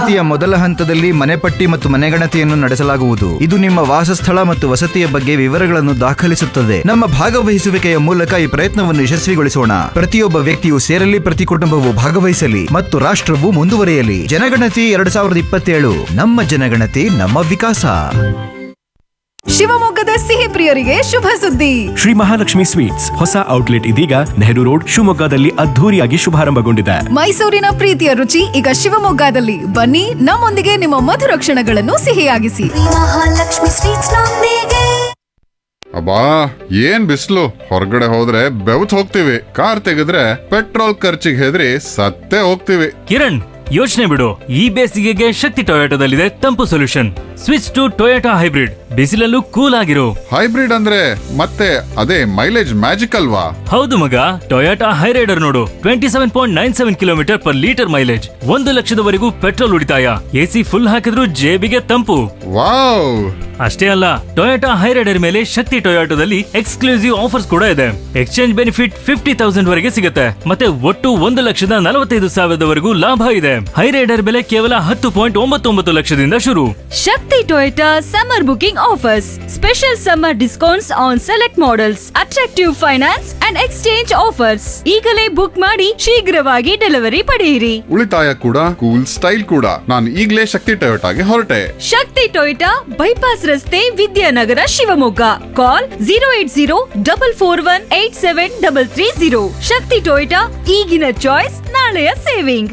ಜನಗಣತಿಯ ಮೊದಲ ಹಂತದಲ್ಲಿ ಮನೆಪಟ್ಟಿ ಮತ್ತು ಮನೆಗಣತಿಯನ್ನು ನಡೆಸಲಾಗುವುದು ಇದು ನಿಮ್ಮ ವಾಸಸ್ಥಳ ಮತ್ತು ವಸತಿಯ ಬಗ್ಗೆ ವಿವರಗಳನ್ನು ದಾಖಲಿಸುತ್ತದೆ ನಮ್ಮ ಭಾಗವಹಿಸುವಿಕೆಯ ಮೂಲಕ ಈ ಪ್ರಯತ್ನವನ್ನು ಯಶಸ್ವಿಗೊಳಿಸೋಣ ಪ್ರತಿಯೊಬ್ಬ ವ್ಯಕ್ತಿಯು ಸೇರಲಿ ಪ್ರತಿ ಕುಟುಂಬವು ಭಾಗವಹಿಸಲಿ ಮತ್ತು ರಾಷ್ಟ್ರವು ಮುಂದುವರಿಯಲಿ ಜನಗಣತಿ ಎರಡ್ ಸಾವಿರದ ಇಪ್ಪತ್ತೇಳು ನಮ್ಮ ಜನಗಣತಿ ನಮ್ಮ ವಿಕಾಸ ಶಿವಮೊಗ್ಗದ ಸಿಹಿ ಪ್ರಿಯರಿಗೆ ಶುಭ ಸುದ್ದಿ ಶ್ರೀ ಮಹಾಲಕ್ಷ್ಮಿ ಸ್ವೀಟ್ಸ್ ಹೊಸ ಔಟ್ಲೆಟ್ ಇದೀಗ ನೆಹರು ರೋಡ್ ಶಿವಮೊಗ್ಗದಲ್ಲಿ ಅದ್ಧೂರಿಯಾಗಿ ಶುಭಾರಂಭಗೊಂಡಿದೆ ಮೈಸೂರಿನ ಪ್ರೀತಿಯ ರುಚಿ ಈಗ ಶಿವಮೊಗ್ಗದಲ್ಲಿ ಬನ್ನಿ ನಮ್ಮೊಂದಿಗೆ ನಿಮ್ಮ ಮಧುರ ಕ್ಷಣಗಳನ್ನು ಸಿಹಿಯಾಗಿಸಿ ಮಹಾಲಕ್ಷ್ಮಿ ಸ್ವೀಟ್ಸ್ ನೊಂದಿಗೆ ಅಬ್ಬಾ ಏನ್ ಬಿಸಿಲು ಹೊರಗಡೆ ಹೋದ್ರೆ ಬೆವತ್ ಹೋಗ್ತೀವಿ ಕಾರ್ ತೆಗೆದ್ರೆ ಪೆಟ್ರೋಲ್ ಖರ್ಚಿಗೆ ಹೆದರಿ ಸತ್ತೇ ಹೋಗ್ತೀವಿ ಕಿರಣ್ ಯೋಚನೆ ಬಿಡು ಈ ಬೇಸಿಗೆಗೆ ಶಕ್ತಿ ಟೊಯೋಟೋದಲ್ಲಿದೆ ತಂಪು solution switch to Toyota hybrid ಬಿಸಿಲಲ್ಲೂ ಕೂಲ್ ಆಗಿರು ಹೈಬ್ರಿಡ್ ಅಂದ್ರೆ ಮತ್ತೆ ಅದೇ ಮೈಲೇಜ್ ಮ್ಯಾಜಿಕ್ ಅಲ್ವಾ ಹೌದು ಮಗ ಟೊಯೋಟಾ ಹೈರೈಡರ್ ನೋಡು twenty seven point nine seven kilometre per litre mileage ಒಂದು ಲಕ್ಷದವರೆಗೂ ಪೆಟ್ರೋಲ್ ಉಳಿತಾಯ ಎಸಿ ಫುಲ್ ಹಾಕಿದ್ರೂ ಜೇಬಿಗೆ ತಂಪು ವಾವ್ ಅಷ್ಟೇ ಅಲ್ಲ ಟೊಯೋಟಾ ಹೈರೈಡರ್ ಮೇಲೆ ಶಕ್ತಿ ಟೊಯೋಟೋದಲ್ಲಿ ಎಕ್ಸ್ಕ್ಲೂಸಿವ್ ಆಫರ್ಸ್ ಕೂಡ ಇದೆ ಎಕ್ಸ್ಚೇಂಜ್ ಬೆನಿಫಿಟ್ ಫಿಫ್ಟಿ ತೌಸಂಡ್ ವರೆಗೆ ಸಿಗುತ್ತೆ ಮತ್ತೆ ಒಟ್ಟು ಒಂದು ಲಕ್ಷದ ನಲವತ್ತೈದು ಸಾವಿರದವರೆಗೂ ಲಾಭ ಇದೆ ಹೈರೈಡರ್ ಬೆಲೆ ಕೇವಲ ಹತ್ತು ಪಾಯಿಂಟ್ ಒಂಬತ್ತೊಂಬತ್ತು ಲಕ್ಷದಿಂದ ಶುರು Shakti Toyota summer booking offers. Special summer discounts on select models, attractive finance and exchange offers. ಈಗಲೇ ಬುಕ್ ಮಾಡಿ ಶೀಘ್ರವಾಗಿ ಡೆಲಿವರಿ ಪಡೆಯಿರಿ ಉಳಿತಾಯ ಕೂಡ ಕೂಲ್ ಸ್ಟೈಲ್ ಕೂಡ ನಾನು ಈಗ್ಲೇ ಶಕ್ತಿ ಟೊಯೋಟಾಗೆ ಹೊರಟೆ ಶಕ್ತಿ ಟೊಯೋಟಾ ಬೈಪಾಸ್ ರಸ್ತೆ Vidyanagar Shivamogga call zero eight zero double four one eight seven double three zero Shakti Toyota ಈಗಿನ ಚಾಯ್ಸ್ ನಾಳೆಯ ಸೇವಿಂಗ್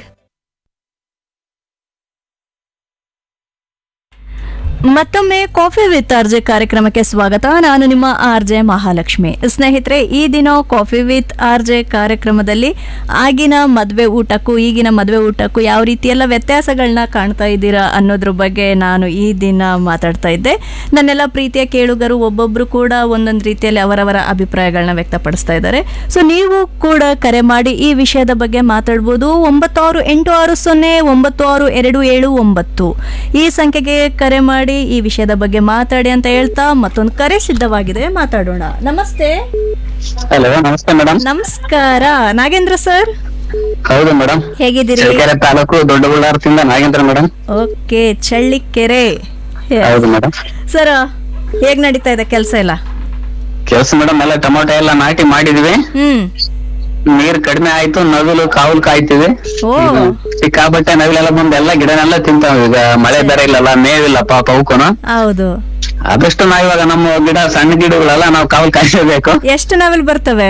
ಮತ್ತೊಮ್ಮೆ ಕಾಫಿ ವಿತ್ ಆರ್ಜೆ ಕಾರ್ಯಕ್ರಮಕ್ಕೆ ಸ್ವಾಗತ ನಾನು ನಿಮ್ಮ ಆರ್ಜೆ ಮಹಾಲಕ್ಷ್ಮಿ ಸ್ನೇಹಿತರೆ ಈ ದಿನ ಕಾಫಿ ವಿತ್ ಆರ್ಜೆ ಕಾರ್ಯಕ್ರಮದಲ್ಲಿ ಆಗಿನ ಮದುವೆ ಊಟಕ್ಕೂ ಈಗಿನ ಮದುವೆ ಊಟಕ್ಕೂ ಯಾವ ರೀತಿಯೆಲ್ಲ ವ್ಯತ್ಯಾಸಗಳನ್ನ ಕಾಣ್ತಾ ಇದ್ದೀರಾ ಅನ್ನೋದ್ರ ಬಗ್ಗೆ ನಾನು ಈ ದಿನ ಮಾತಾಡ್ತಾ ಇದ್ದೆ ನನ್ನೆಲ್ಲ ಪ್ರೀತಿಯ ಕೇಳುಗರು ಒಬ್ಬೊಬ್ರು ಕೂಡ ಒಂದೊಂದು ರೀತಿಯಲ್ಲಿ ಅವರವರ ಅಭಿಪ್ರಾಯಗಳನ್ನ ವ್ಯಕ್ತಪಡಿಸ್ತಾ ಇದ್ದಾರೆ ಸೊ ನೀವು ಕೂಡ ಕರೆ ಮಾಡಿ ಈ ವಿಷಯದ ಬಗ್ಗೆ ಮಾತಾಡ್ಬೋದು ಒಂಬತ್ತು ಆರು ಎಂಟು ಆರು ಸೊನ್ನೆ ಒಂಬತ್ತು ಆರು ಎರಡು ಏಳು ಒಂಬತ್ತು ಈ ಸಂಖ್ಯೆಗೆ ಕರೆ ಮಾಡಿ ಈ ವಿಷಯದ ಬಗ್ಗೆ ಮಾತಾಡಿ ಅಂತ ಹೇಳ್ತಾ ಮತ್ತೊಂದು ಕರೆ ಸಿದ್ಧವಾಗಿದೆ ಮಾತಾಡೋಣ ನಮಸ್ತೆ ಹಲೋ ನಮಸ್ತೆ ಮೇಡಮ್ ನಮಸ್ಕಾರ ನಾಗೇಂದ್ರ ಸರ್ ಹೌದು ಮೇಡಮ್ ಹೇಗಿದ್ದೀರಿ ಚಳ್ಳಕೆರೆ ತಾಲೂಕು ದೊಡ್ಡಬಳ್ಳಾರದಿಂದ ನಾಗೇಂದ್ರ ಮೇಡಮ್ ಓಕೆ ಚಳ್ಳಿಕೆರೆ ಹೌದು ಮೇಡಮ್ ಸರ್ ಹೇಗ್ ನಡೀತಾ ಇದೆ ಕೆಲಸ ಎಲ್ಲ ಕೆಲಸ ಮೇಡಮ್ ಎಲ್ಲ ಟೊಮೊಟೊ ಎಲ್ಲ ನಾಟಿ ಮಾಡಿದ್ವಿ ಹ್ಮ್ ನೀರ್ ಕಡಿಮೆ ಆಯ್ತು ನವಿಲು ಕಾವಲ್ ಕಾಯ್ತಿವಿ ಓ ಸಿಕ್ಕಾಬಟ್ಟೆ ನವಿಲೆಲ್ಲ ಬಂದು ಎಲ್ಲ ಗಿಡನೆಲ್ಲ ತಿಂತಾವ ಈಗ ಮಳೆ ಬೇರೆ ಇಲ್ಲಲ್ಲ ಮೇವಿಲ್ಲ ಪಾಪ ಅವಕ್ಕೂನು ಹೌದು ಆದಷ್ಟು ನಾವ್ ಇವಾಗ ನಮ್ಮ ಗಿಡ ಸಣ್ಣ ಗಿಡಗಳೆಲ್ಲ ನಾವು ಕಾವಲ್ ಕಾಯ್ಸಬೇಕು ಎಷ್ಟು ನಾವೆಲ್ ಬರ್ತವೆ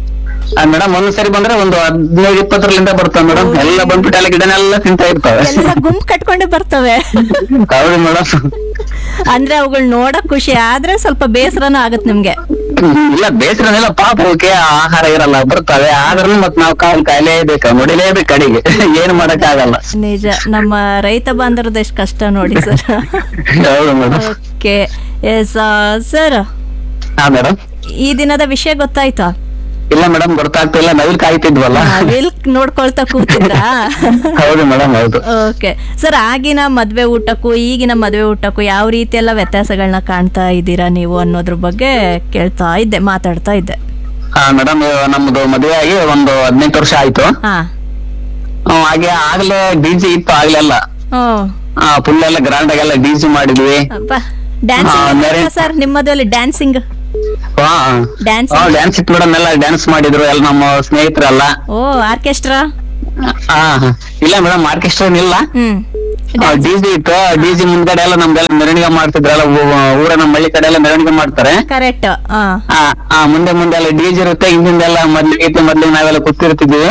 ಮೇಡಮ್ ಒಂದ್ಸರಿ ಬಂದ್ರೆ ಒಂದು ಹದಿನೈದು ಇಪ್ಪತ್ತರಲ್ಲಿಂದ ಬರ್ತವೆ ಮೇಡಮ್ ಎಲ್ಲ ಬಂದ್ಬಿಟ್ಟು ಎಲ್ಲ ಗಿಡನೆಲ್ಲ ತಿಂತಾ ಇರ್ತವೆ ಎಲ್ಲ ಗುಂಪು ಕಟ್ಕೊಂಡೆ ಬರ್ತವೆ ಹೌದು ಮೇಡಮ್ ಅಂದ್ರೆ ಅವುಗಳು ನೋಡಕ್ ಖುಷಿ ಆದ್ರೆ ಸ್ವಲ್ಪ ಬೇಸರನೂ ಆಗತ್ ನಿಮ್ಗೆ ಇಲ್ಲ ಬೇಸರನೆಲ್ಲ ಪಾಪ ಅವಕ್ಕೆ ಆಹಾರ ಇರಲ್ಲ ಬರ್ತವೆ ಆದ್ರೂ ಮತ್ ನಾವು ಕಾವಲ್ ಕಾಯಲೇಬೇಕು ನೋಡಿಲೇಬೇಕು ಕಡೆಗೆ ಏನು ಮಾಡಕ್ ಆಗಲ್ಲ ನಿಜ ನಮ್ಮ ರೈತ ಬಾಂಧವರದ್ದು ಎಷ್ಟು ಕಷ್ಟ ನೋಡಿ ಸರ್ ಹೌದು ಮೇಡಮ್ ಓಕೆ ಎಸ್ ಸರ್ ಹಾ ಮೇಡಮ್ ಈ ದಿನದ ವಿಷಯ ಗೊತ್ತಾಯ್ತಾ ಇಲ್ಲ ಮೇಡಮ್ ಗೊತ್ತಾಗ್ತಿಲ್ಲ ನವಿಲ್ ಕಾಯ್ತಿದ್ವಲ್ಲ ವಿಲ್ ನೋಡ್ಕೊಳ್ತಾ ಕೂತಿದ್ರಾ ಹೌದು ಮೇಡಮ್ ಹೌದು ಓಕೆ ಸರ್ ಆಗಿನ ಮದ್ವೆ ಊಟಕ್ಕೂ ಈಗಿನ ಮದ್ವೆ ಊಟಕ್ಕೂ ಯಾವ ರೀತಿ ಎಲ್ಲ ವ್ಯತ್ಯಾಸಗಳನ್ನ ಕಾಣ್ತಾ ಇದ್ದೀರಾ ನೀವು ಅನ್ನೋದ್ರ ಬಗ್ಗೆ ಕೇಳ್ತಾ ಇದ್ದೆ ಮಾತಾಡ್ತಾ ಇದ್ದೆ ಹಾ ಮೇಡಮ್ ನಮ್ದು ಮದುವೆ ಆಗಿ ಒಂದು ಹದಿನೆಂಟು ವರ್ಷ ಆಯ್ತು ಹಾ ಹ್ಮ್, ಹಾಗೆ ಆಗ್ಲೇ ಡಿಜಿ ಇತ್ತು ಆಗ್ಲೆಲ್ಲ ಓ ಫುಲ್ ಎಲ್ಲ ಗ್ರ್ಯಾಂಡ್ ಆಗೆಲ್ಲ ಡಿಜಿ ಮಾಡಿದ್ವಿ ಅಪ್ಪ ಹಾ, ಡ್ಯಾನ್ಸಿಂಗ್ ಬೇರೆ- ಸರ್ ನಿಮ್ಮ ಮದುವೆಯಲ್ಲಿ ಡ್ಯಾನ್ಸಿಂಗ್ ಹಾ Dance? ಡ್ಯಾನ್ಸ್ ಇತ್ತು ಮೇಡಮ್ ಎಲ್ಲ ಡ್ಯಾನ್ಸ್ ಮಾಡಿದ್ರು ಎಲ್ಲ ನಮ್ಮ ಸ್ನೇಹಿತರೆಲ್ಲ ಓ ಆರ್ಕೆಸ್ಟ್ರಾ ಹಾ ಇಲ್ಲ ಮೇಡಮ್ ಆರ್ಕೆಸ್ಟ್ರಾ ಇಲ್ಲ ಹ್ಮ್ ಡಿಜಿ ಇತ್ತು ಡಿಜಿ ಮುಂದ್ಗಡೆ ಎಲ್ಲ ನಮ್ದೆಲ್ಲ ಮೆರವಣಿಗೆ ಮಾಡ್ತಿದ್ರಲ್ಲ ಊ- ಊರ ನಮ್ಮ ಹಳ್ಳಿ ಕಡೆ ಎಲ್ಲ ಮೆರವಣಿಗೆ ಮಾಡ್ತಾರೆ ಕರೆಕ್ಟ್ ಹಾ ಆ, ಆ, ಮುಂದೆ ಮುಂದೆ ಎಲ್ಲ ಡಿಜಿ ಇರುತ್ತೆ ಹಿಂದಿಂದೆಲ್ಲ ಮೊದ್ಲಿಗೆ ಇತ್ತು ಮೊದ್ಲಿಗೆ ನಾವೆಲ್ಲ ಕೂತಿರ್ತಿದ್ವಿ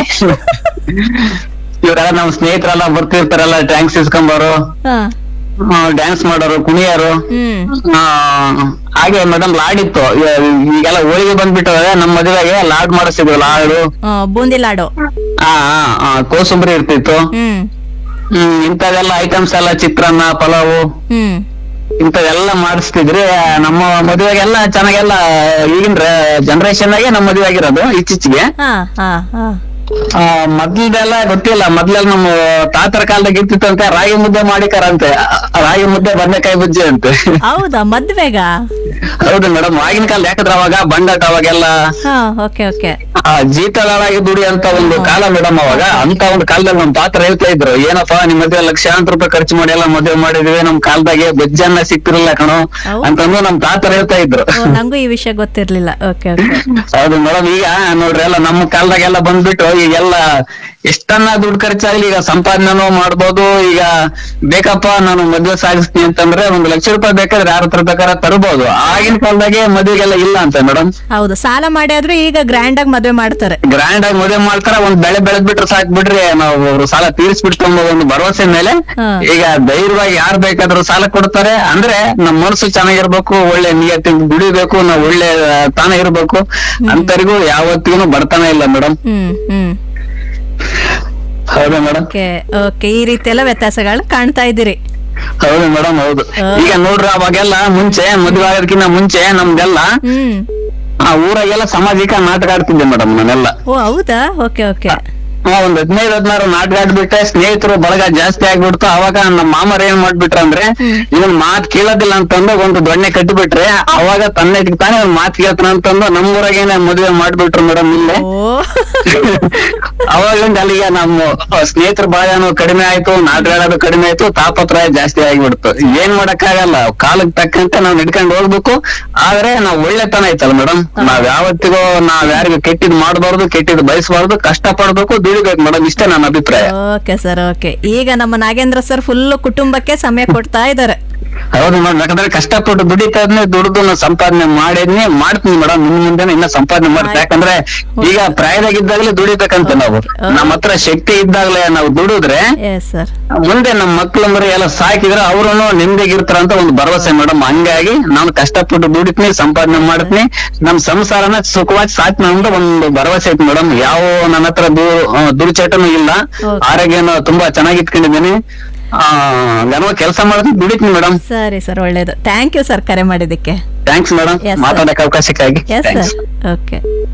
ಇವರೆಲ್ಲ ನಮ್ಮ ಸ್ನೇಹಿತರೆಲ್ಲ ಬರ್ತಿರ್ತಾರಲ್ಲ ಟ್ಯಾಂಕ್ಸ್ ಇಸ್ಕೊಂಬರು ಹಾ ಡ್ಯಾನ್ಸ್ ಮಾಡೋರು ಕುಣಿಯೋರು ಹ್ಮ್ ಆ, ಹಾಗೆ ಮೇಡಮ್ ಲಾಡ್ ಇತ್ತು ಈ- ಈಗೆಲ್ಲ ಹೋಳಿಗೆ ಬಂದ್ಬಿಟ್ಟವೆ ನಮ್ಮ ಮದುವೆಗೆ ಲಾಡ್ ಮಾಡಿಸ್ತಿದ್ವು ಲಾಡು ಆ, ಬೂಂದಿ ಲಾಡು ಆ ಆ, ಆ, ಕೋಸಂಬರಿ ಇರ್ತಿತ್ತು ಹ್ಮ್ ಹ್ಮ್ ಇಂಥವೆಲ್ಲ ಐಟಮ್ಸ್ ಎಲ್ಲ ಚಿತ್ರಾನ್ನ ಪಲಾವು ಹ್ಮ್ ಇಂಥವೆಲ್ಲ ಮಾಡಿಸ್ತಿದ್ರಿ ನಮ್ಮ ಮದುವೆಗೆಲ್ಲ ಚೆನ್ನಾಗೆಲ್ಲ ಈಗಿನ ಜನರೇಷನ್ ಆಗೆ ನಮ್ಮ ಮದುವೆ ಆಗಿರೋದು ಇತ್ತೀಚೆಗೆ ಹಾ ಹಾ ಹಾ ಆ, ಮೊದ್ಲ್ದೆಲ್ಲ ಗೊತ್ತಿಲ್ಲ ಮೊದ್ಲೆಲ್ಲ ನಮ್ಮ ತಾತರ ಕಾಲದಾಗ ಇರ್ತಿತ್ತಂತೆ ರಾಗಿ ಮುದ್ದೆ ಮಾಡಿಕರಂತೆ ಆ, ರಾಗಿ ಮುದ್ದೆ ಬದನೆಕಾಯಿ ಬಜ್ಜಿ ಅಂತೆ ಹೌದಾ ಮದ್ವೆಗ ಹೌದು ಮೇಡಮ್ ಆಗಿನ ಕಾಲ ಯಾಕಂದ್ರೆ ಅವಾಗ ಬಂಡಾಟ ಅವಾಗೆಲ್ಲ ಹಾ ಓಕೆ ಓಕೆ ಆ, ಜೀತಳಾಗಿ ದುಡಿ ಅಂತ ಒಂದು ಕಾಲ ಮೇಡಮ್ ಅವಾಗ ಅಂತ ಒಂದು ಕಾಲದಲ್ಲಿ ನಮ್ ತಾತರ ಹೇಳ್ತಾ ಇದ್ರು ಏನಪ್ಪಾ ನಿಮ್ ಮದ್ವೆ ಲಕ್ಷಾಂತರ ರೂಪಾಯಿ ಖರ್ಚು ಮಾಡಿ ಎಲ್ಲ ಮದ್ವೆ ಮಾಡಿದ್ವಿ ನಮ್ ಕಾಲದಾಗೆ ಬಜ್ಜನ್ನ ಸಿಕ್ತಿರಲ್ಲ ಕಣೋ ಹೌದು. ಅಂತಂದು ನಮ್ ತಾತರ ಹೇಳ್ತಾ ಇದ್ರು ಓ ನಂಗೂ ಈ ವಿಷಯ ಗೊತ್ತಿರ್ಲಿಲ್ಲ ಓಕೆ ಓಕೆ ಹೌದು ಮೇಡಮ್ ಈಗ ನೋಡ್ರಿ ಎಲ್ಲ ನಮ್ಮ ಕಾಲದಾಗೆಲ್ಲ ಬಂದ್ಬಿಟ್ಟು ಈಗೆಲ್ಲ ಎಷ್ಟನ್ನ ದುಡ್ಡು ಖರ್ಚಾಗ್ಲಿ ಈಗ ಸಂಪಾದನೆನೂ ಮಾಡ್ಬೋದು ಈಗ ಬೇಕಪ್ಪ ನಾನು ಮದ್ವೆ ಸಾಗಿಸ್ತೀನಿ ಅಂತಂದ್ರೆ ಒಂದು ಲಕ್ಷ ರೂಪಾಯಿ ಬೇಕಾದ್ರೆ ಯಾರ ಹತ್ರ ಬೇಕಾದ್ರೆ ತರಬಹುದು ಆಗಿನ ಕಾಲದಾಗೆ ಮದ್ವೆಗೆಲ್ಲ ಇಲ್ಲ ಅಂತ ಮೇಡಮ್ ಹೌದು ಸಾಲ ಮಾಡಿ ಆದ್ರೂ ಈಗ ಗ್ರ್ಯಾಂಡ್ ಆಗಿ ಮದ್ವೆ ಮಾಡ್ತಾರೆ ಗ್ರ್ಯಾಂಡ್ ಆಗಿ ಮದುವೆ ಮಾಡ್ತಾರ ಒಂದ್ ಬೆಳೆ ಬೆಳೆದ್ ಬಿಟ್ರೆ ಸಾಕ್ ಬಿಡ್ರಿ ನಾವು ಅವ್ರು ಸಾಲ ತೀರಿಸ್ಬಿಡ್ತು ಅನ್ನೋ ಒಂದು ಭರವಸೆ ಮೇಲೆ ಹಾ. ಈಗ ಧೈರ್ಯವಾಗಿ ಯಾರು ಬೇಕಾದ್ರೂ ಸಾಲ ಕೊಡ್ತಾರೆ ಅಂದ್ರೆ ನಮ್ ಮನಸ್ಸು ಚೆನ್ನಾಗಿರ್ಬೇಕು ಒಳ್ಳೆ ನಿಯತಿ ದುಡಿಬೇಕು ನಾವು ಒಳ್ಳೆ ಆ, ತಾನ ಇರ್ಬೇಕು ಅಂತರಿಗೂ ಯಾವತ್ತಿಗೂ ಬರ್ತಾನೆ ಇಲ್ಲ ಮೇಡಮ್ ಹ್ಮ್ ಹ್ಮ್ ಹೌದಾ ಮೇಡಮ್ ಓಕೆ ಓಕೆ ಈ ರೀತಿ ಎಲ್ಲ ವ್ಯತ್ಯಾಸಗಳನ್ನ ಕಾಣ್ತಾ ಇದ್ದೀರಿ ಹೌದು ಮೇಡಮ್ ಹೌದು ಹಾ. ಈಗ ನೋಡ್ರಿ ಅವಾಗೆಲ್ಲ ಮುಂಚೆ ಮದುವೆ ಆಗೋದಕ್ಕಿಂತ ಮುಂಚೆ ನಮ್ದೆಲ್ಲ ಹ್ಮ್ ಆ ಊರಾಗೆಲ್ಲ ಸಾಮಾಜಿಕ ನಾಟಕ ಆಡ್ತಿದ್ದೆ ಮೇಡಮ್ ನಾನೆಲ್ಲ ಓ ಹೌದಾ ಓಕೆ ಓಕೆ ಆ, ಒಂದ್ ಹದಿನೈದು ಹದಿನಾರು ನಾಟಕ ಆಡ್ಬಿಟ್ಟೆ ಸ್ನೇಹಿತರು ಬಳಗ ಜಾಸ್ತಿ ಆಗ್ಬಿಡ್ತು ಅವಾಗ ನಮ್ಮ ಮಾಮರ್ ಏನ್ ಮಾಡ್ಬಿಟ್ರ ಅಂದ್ರೆ ಇವನ್ ಮಾತ್ ಕೇಳೋದಿಲ್ಲ ಅಂತಂದು ಒಂದು ದೊಣ್ಣೆ ಕಟ್ಟಿಬಿಟ್ರೆ ಅವಾಗ ತನ್ನಿಟ್ಟಿಗೆ ತಾನೇ ಒಂದ್ ಮಾತ್ ಕೇಳ್ತಾನ ಅಂತಂದು ನಮ್ಮೂರಾಗೇನೆ ಮದುವೆ ಮಾಡ್ಬಿಟ್ರು ಮೇಡಮ್ ಇಲ್ಲೇ ಓ ಅವಾಗಲಿಂದ ಅಲ್ಲಿಗೆ ನಮ್ಮ ಸ್ನೇಹಿತರ ಬಾಳನು ಕಡಿಮೆ ಆಯ್ತು ನಾಟಕ ಆಡೋದು ಕಡಿಮೆ ಆಯ್ತು ತಾಪತ್ರಾಯ ಜಾಸ್ತಿ ಆಗಿಬಿಡ್ತು ಏನ್ ಮಾಡಕ್ಕಾಗಲ್ಲ ಕಾಲಕ್ಕೆ ತಕ್ಕಂತೆ ನಾವ್ ನಡ್ಕೊಂಡು ಹೋಗ್ಬೇಕು ಆದ್ರೆ ನಾವ್ ಒಳ್ಳೆತನ ಐತಲ್ಲ ಮೇಡಮ್ ನಾವ್ ಯಾವತ್ತಿಗೂ ನಾವ್ ಯಾರಿಗೂ ಕೆಟ್ಟಿದ್ ಮಾಡಬಾರ್ದು ಕೆಟ್ಟಿದ್ ಬಯಸಬಾರ್ದು ಕಷ್ಟ ಪಡ್ಬೇಕು ದುಡಿಬೇಕು ಮೇಡಮ್ ಇಷ್ಟೇ ನನ್ನ ಅಭಿಪ್ರಾಯ ಓಕೆ ಸರ್ ಓಕೆ ಈಗ ನಮ್ಮ ನಾಗೇಂದ್ರ ಸರ್ ಫುಲ್ ಕುಟುಂಬಕ್ಕೆ ಸಮಯ ಕೊಡ್ತಾ ಇದ್ದಾರೆ ಹೌದು ಮೇಡಮ್ ಯಾಕಂದ್ರೆ ಕಷ್ಟಪಟ್ಟು ದುಡಿತಾ ಇದ್ನೆ ದುಡ್ದು ನಾ ಸಂಪಾದನೆ ಮಾಡಿದ್ನಿ ಮಾಡ್ತೀನಿ ಮೇಡಮ್ ನಿಮ್ ಮುಂದೆ ಇನ್ನ ಸಂಪಾದನೆ ಮಾಡ್ತೀನಿ ಯಾಕಂದ್ರೆ ಈಗ ಪ್ರಾಯದಾಗಿದ್ದಾಗಲೇ ದುಡಿಬೇಕಂತ ನಾವು ನಮ್ಮ ಹತ್ರ ಶಕ್ತಿ ಇದ್ದಾಗಲೇ ನಾವು ದುಡಿದ್ರೆ ಎಸ್ ಸರ್ ಮುಂದೆ ನಮ್ಮ ಮಕ್ಳು ಮರಿ ಎಲ್ಲ ಸಾಕಿದ್ರೆ ಅವ್ರು ನೆಮ್ಮದಿಗಿರ್ತಾರ ಅಂತ ಒಂದು ಭರವಸೆ ಮೇಡಮ್ ಹಂಗಾಗಿ ನಾನು ಕಷ್ಟಪಟ್ಟು ದುಡಿತೀನಿ ಸಂಪಾದನೆ ಮಾಡ್ತೀನಿ ನಮ್ ಸಂಸಾರನ ಸುಖವಾಗಿ ಸಾಕ್ತೀನಿ ಅಂತ ಒಂದು ಭರವಸೆ ಐತಿ ಮೇಡಮ್ ಯಾವ ನನ್ನ ಹತ್ರ ದು- ಆ, ದುರ್ಚಟನೂ ಇಲ್ಲ Okay. ಆರೋಗ್ಯನ ತುಂಬಾ ಚೆನ್ನಾಗಿ ಇಟ್ಕೊಂಡಿದ್ದೀನಿ ಆ ನಾನು ಕೆಲಸ ಮಾಡ್ತೀನಿ ದುಡಿತೀನಿ ಮೇಡಮ್ ಸರಿ ಸರ್ ಒಳ್ಳೇದು ಥ್ಯಾಂಕ್ ಯು ಸರ್ ಕರೆ ಮಾಡಿದ್ದಕ್ಕೆ ಥ್ಯಾಂಕ್ಸ್ ಮೇಡಮ್ Yes, sir. ಮಾತಾಡಕ್ಕೆ ಅವಕಾಶಕ್ಕಾಗಿ yes Thanks. Sir okay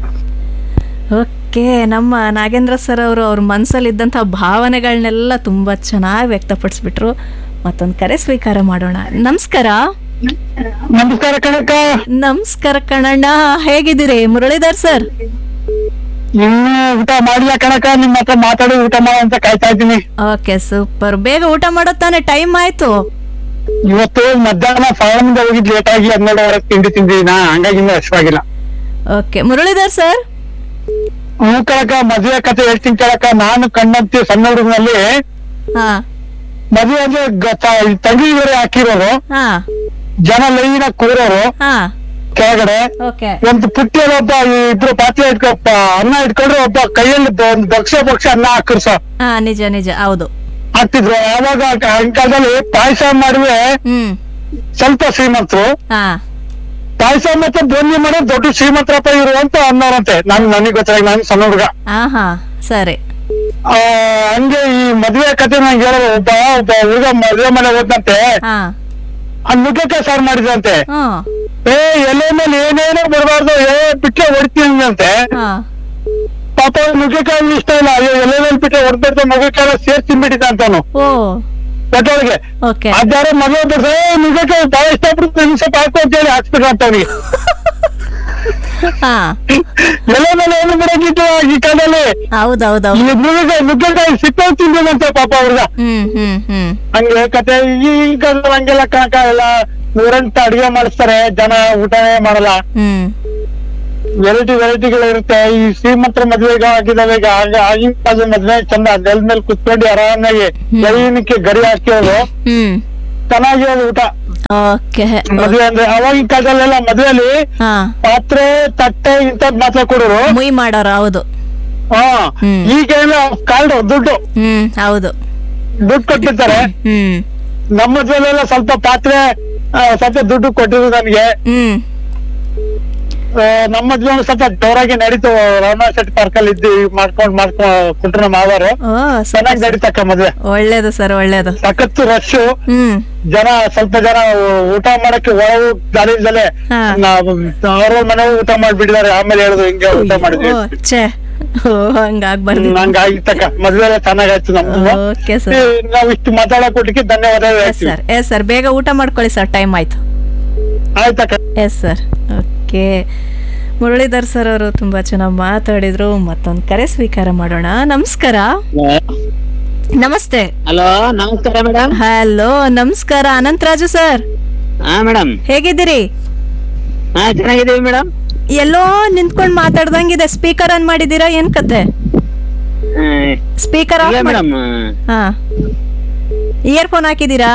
okay ನಮ್ಮ ನಾಗೇಂದ್ರ ಸರ್ ಅವರು ಅವ್ರ ಮನಸ್ಸಲ್ಲಿದ್ದಂಥ ಭಾವನೆಗಳನ್ನೆಲ್ಲ ತುಂಬ ಚೆನ್ನಾಗಿ ವ್ಯಕ್ತಪಡಿಸ್ಬಿಟ್ರು ಮತ್ತೊಂದು ಕರೆ ಸ್ವೀಕಾರ ಮಾಡೋಣ ನಮಸ್ಕಾರ ನಮಸ್ಕಾರ ಕಣಕ್ಕ ನಮಸ್ಕಾರ ಕಣಣ್ಣ ಹೇಗಿದ್ದೀರಿ ಮುರಳೀಧರ್ ಸರ್ ಇನ್ನು ಊಟ ಮಾಡಿಲ್ಲ ಕಣಕ್ಕ ನಿಮ್ಮ ಹತ್ರ ಮಾತಾಡಿ ಊಟ ಮಾಡೋ ಅಂತ ಕಾಯ್ತಾ ಇದ್ದೀನಿ ಓಕೆ ಸೂಪರ್ ಬೇಗ ಊಟ ಮಾಡೋ ತಾನೆ ಟೈಮ್ ಆಯ್ತು ಇವತ್ತು ಮಧ್ಯಾಹ್ನ ಫಾರ್ಮಿಂದ ಹೋಗಿದ್ ಲೇಟ್ ಆಗಿ ಹನ್ನೆರಡುವರೆ ತಿಂಡಿ ತಿಂದಿನ ಹಂಗಾಗಿ ಇನ್ನೂ ಹಶ್ವಾಗಿಲ್ಲ ಓಕೆ ಮುರಳೀಧರ್ ಸರ್ ಹ್ಞೂ ಕಳಕ ಮದುವೆ ಕತೆ ಹೇಳ್ತೀನಿ ಕಳಕ ನಾನು ಕಣ್ಣಂತಿ ಸಣ್ಣ ಹುಡುಗನಲ್ಲಿ ಹಾ ಮದುವೆ ಅಂದ್ರೆ ಗ- ತ- ತಂಗಿ ಬೇರೆ ಹಾಕಿರೋರು ಹಾ ಜನ ಲೈನ ಕೂರೋರು ಹಾ ಕೆಳಗಡೆ ಓಕೆ ಒಂದು ಪುಟ್ಟಿಯಲ್ಲಿ ಒಬ್ಬ ಈ ಇಬ್ರು ಪಾತ್ರೆ ಇಟ್ಕೊ ಪ- ಅನ್ನ ಇಟ್ಕೊಂಡ್ರೆ ಒಬ್ಬ ಕೈಯಲ್ಲಿ ಬ- ಒಂದು ಭಕ್ಷ್ಯ ಭಕ್ಷ್ಯ ಅನ್ನ ಹಾಕಿರ್ಸೋ ಹಾ ನಿಜ ನಿಜ ಹೌದು ಹಾಕ್ತಿದ್ರು ಆವಾಗ ಅಂಕಾಲದಲ್ಲಿ ಪಾಯಸ ಮಾಡುವೆ ಹ್ಮ್ ಸ್ವಲ್ಪ ಶ್ರೀಮಂತರು ಹಾ ಪಾಯಸ ಮತ್ತೆ ಬನ್ನಿ ಮಾಡೋ ದೊಡ್ಡ ಶ್ರೀಮಂತರಪ್ಪ ಇರು ಅಂತ ಅನ್ನೋರಂತೆ ನನ್ ನನಗೆ ಗೊತ್ತಾಗ ನಾನು ಸಣ್ಣ ಹುಡುಗ ಹಾ ಹಾ ಸರಿ ಆ, ಹಂಗೆ ಈ ಮದ್ವೆ ಕತೆ ನಂಗೆ ಹೇಳೋದು ಒಬ್ಬ ಒಬ್ಬ ಹುಡುಗ ಮದ್ವೆ ಮನೆ ಹೋದಂತೆ ಹಾ ಆ ನುಗ್ಗೆಕಾಯಿ ಸಾರು ಮಾಡಿದಂತೆ ಹ್ಮ್ ಏ ಎಲೆ ಮೇಲೆ ಏನೇನೋ ಬರಬಾರ್ದು ಏ ಬಿಟ್ಟೆ ಹೊಡಿತೀನಿ ಅಂತೆ ಹಾ ಪಾಪ ಅವ್ನಿಗೆ ನುಗ್ಗೆಕಾಯಿ ಇಷ್ಟ ಇಲ್ಲ ಅಯ್ಯೋ ಎಲೆ ಮೇಲೆ ಬಿಟ್ಟೆ ಹೊಡ್ಬಿಡ್ತು ನುಗ್ಗೆಕಾಯಿ ಸೇರ್ಸಿ ತಿನ್ಬಿಟ್ಟಿದ್ದ ಅಂತಾನು ಓ ಒಟ್ಟೊಳಗೆ ಓಕೆ ಅದಾರೆ ಮದುವೆ ಬರ್ಸ ಏ ನುಗ್ಗೆಕಾಯಿ ಬಹಳ ಇಷ್ಟಪಡ್ತು ನಿಮಿಷ ಹಾಕು ಅಂತ ಹೇಳಿ ಹಾಕ್ಬಿಟ್ರು ಅಂತ ಅವ್ನಿಗೆ ಹಾ ಎಲೆ ಮೇಲೆ ಏನು ಬಿಡೋಗಿತ್ತು ಈ ಕಾಲದಲ್ಲಿ ಹೌದೌದೌದು ಈ ನುಗ್ಗೆಕಾಯಿ ನುಗ್ಗೆಕಾಯಿ ಸಿಕ್ಕ ತಿಂದಿದಂತೆ ಪಾಪ ಅವ್ರಗ ಹ್ಮ್ ಹ್ಮ್ ಹ್ಮ್ ಹಂಗೆ ಕತೆ ಈಗ ಹಂಗೆಲ್ಲ ಕಾಕ ಎಲ್ಲ ನೂರೆಂಟು ಅಡಿಗೆ ಮಾಡಿಸ್ತಾರೆ ಜನ ಊಟನೇ ಮಾಡಲ್ಲ ಹ್ಮ್ ವೆರೈಟಿ ವೆರೈಟಿಗಳು ಇರುತ್ತೆ ಈ ಶ್ರೀಮಂತರ ಮದ್ವೆಗೆ ಆಗಿದಾವೆ ಈಗ ಆಗ ಆಗಿನ ಕಾಲದ ಮದ್ವೆ ಚಂದ ನೆಲ ಮೇಲೆ ಕುತ್ಕೊಂಡು ಆರಾಮಾಗಿ ಜೈನಕ್ಕೆ ಗರಿ ಹಾಕಿರೋದು ಹ್ಮ್ ಚೆನ್ನಾಗಿರೋದು ಊಟ ಓಕೆ ಮದ್ವೆ ಅಂದ್ರೆ ಅವಾಗಿನ ಕಾಲದಲ್ಲೆಲ್ಲ ಮದ್ವೆಲಿ ಹಾ ಪಾತ್ರೆ ತಟ್ಟೆ ಇಂಥದ್ ಮಾತ್ರ ಕೊಡೋರು ಮುಯ್ ಮಾಡೋರು ಹೌದು ಹಾ ಹ್ಮ್. ಈಗೇನೋ ಕಾಲ್ಡು ದುಡ್ಡು ಹ್ಮ್ ಹೌದು ದುಡ್ಡು ಕೊಟ್ಟಿರ್ತಾರೆ ಹ್ಮ್ ನಮ್ಮ ಮದ್ವೆಲೆಲ್ಲ ಸ್ವಲ್ಪ ಪಾತ್ರೆ ಆ, ಸ್ವಲ್ಪ ದುಡ್ಡು ಕೊಟ್ಟಿದ್ರು ನನಗೆ ಹ್ಮ್ ಆ, ನಮ್ಮ ಮದ್ವೆ ಒಂದು ಸ್ವಲ್ಪ ಜೋರಾಗಿ ನಡೀತು ರಮಣ ಶೆಟ್ಟಿ ಪಾರ್ಕ್ ಅಲ್ಲಿ ಇದ್ದು ಮಾಡ್ಕೊಂಡ್ ಮಾಡ್ಕೊಂಡ್ ಕುಂಟ್ರ ನಮ್ಮ ಮಾವರು ಓ ಚೆನ್ನಾಗಿ ನಡೀತಕ್ಕ ಮದ್ವೆ ಒಳ್ಳೇದು ಸರ್ ಒಳ್ಳೇದು ಸಖತ್ತು ರಶ್ ಹ್ಮ್ ಜನ ಸ್ವಲ್ಪ ಜನ ಊಟ ಮಾಡಕ್ಕೆ ಒಳಗೂ ದಾರಿಯಿಂದಲೇ ಹಾ. ನಾವು ಅವ್ರ ಮನೆ ಊಟ ಮಾಡ್ಬಿಟ್ಟಿದ್ದಾರೆ ಆಮೇಲೆ ಹೇಳುದು ಹಿಂಗೆ ಊಟ ಮಾಡಿದ್ವಿ ಓ ಛೇ ಓ ಹಂಗಾಗ್ಬಾರ್ದು ಹಂಗಾಗಿತ್ತಕ್ಕ ಮದ್ವೆ ಎಲ್ಲ ಚೆನ್ನಾಗಾಯ್ತು ನಮ್ದು ಓಕೆ ಸರ್ ನಾವ್ ಇಷ್ಟು ಮಾತಾಡಕ್ ಕೊಟ್ಟಿಗೆ ಧನ್ಯವಾದ ಎಸ್ ಹೇಳ್ತೀವಿ ಸರ್ ಎಸ್ ಸರ್ ಬೇಗ ಊಟ ಮಾಡ್ಕೊಳ್ಳಿ ಸರ್ ಟೈಮ್ ಆಯ್ತು ಆಯ್ತಕ್ಕ yes sir okay Muralidhar sir ಅವರು ತುಂಬಾ ಚೆನ್ನಾಗಿ ಮಾತಾಡಿದ್ರು ಮತ್ತೊಂದು ಕರೆ ಸ್ವೀಕಾರ ಮಾಡೋಣ ನಮಸ್ಕಾರ ನಮಸ್ತೆ ಹಲೋ ನಮಸ್ಕಾರ ಮೇಡಮ್ ಹಲೋ ನಮಸ್ಕಾರ ಅನಂತರಾಜು ಸರ್ ಹಾ ಮೇಡಮ್ ಹೇಗಿದ್ದೀರಿ ಹಾ ಚೆನ್ನಾಗಿದ್ದೀವಿ ಮೇಡಮ್ ಎಲ್ಲೋ ನಿಂತ್ಕೊಂಡು ಮಾತಾಡ್ದಂಗಿದೆ ಸ್ಪೀಕರ್ ಆನ್ ಮಾಡಿದ್ದೀರಾ ಏನ್ ಕತೆ ಸ್ಪೀಕರ್ ಆಫ್ ಮಾಡಿ ಮೇಡಮ್ ಹಾ ಇಯರ್ಫೋನ್ ಹಾಕಿದ್ದೀರಾ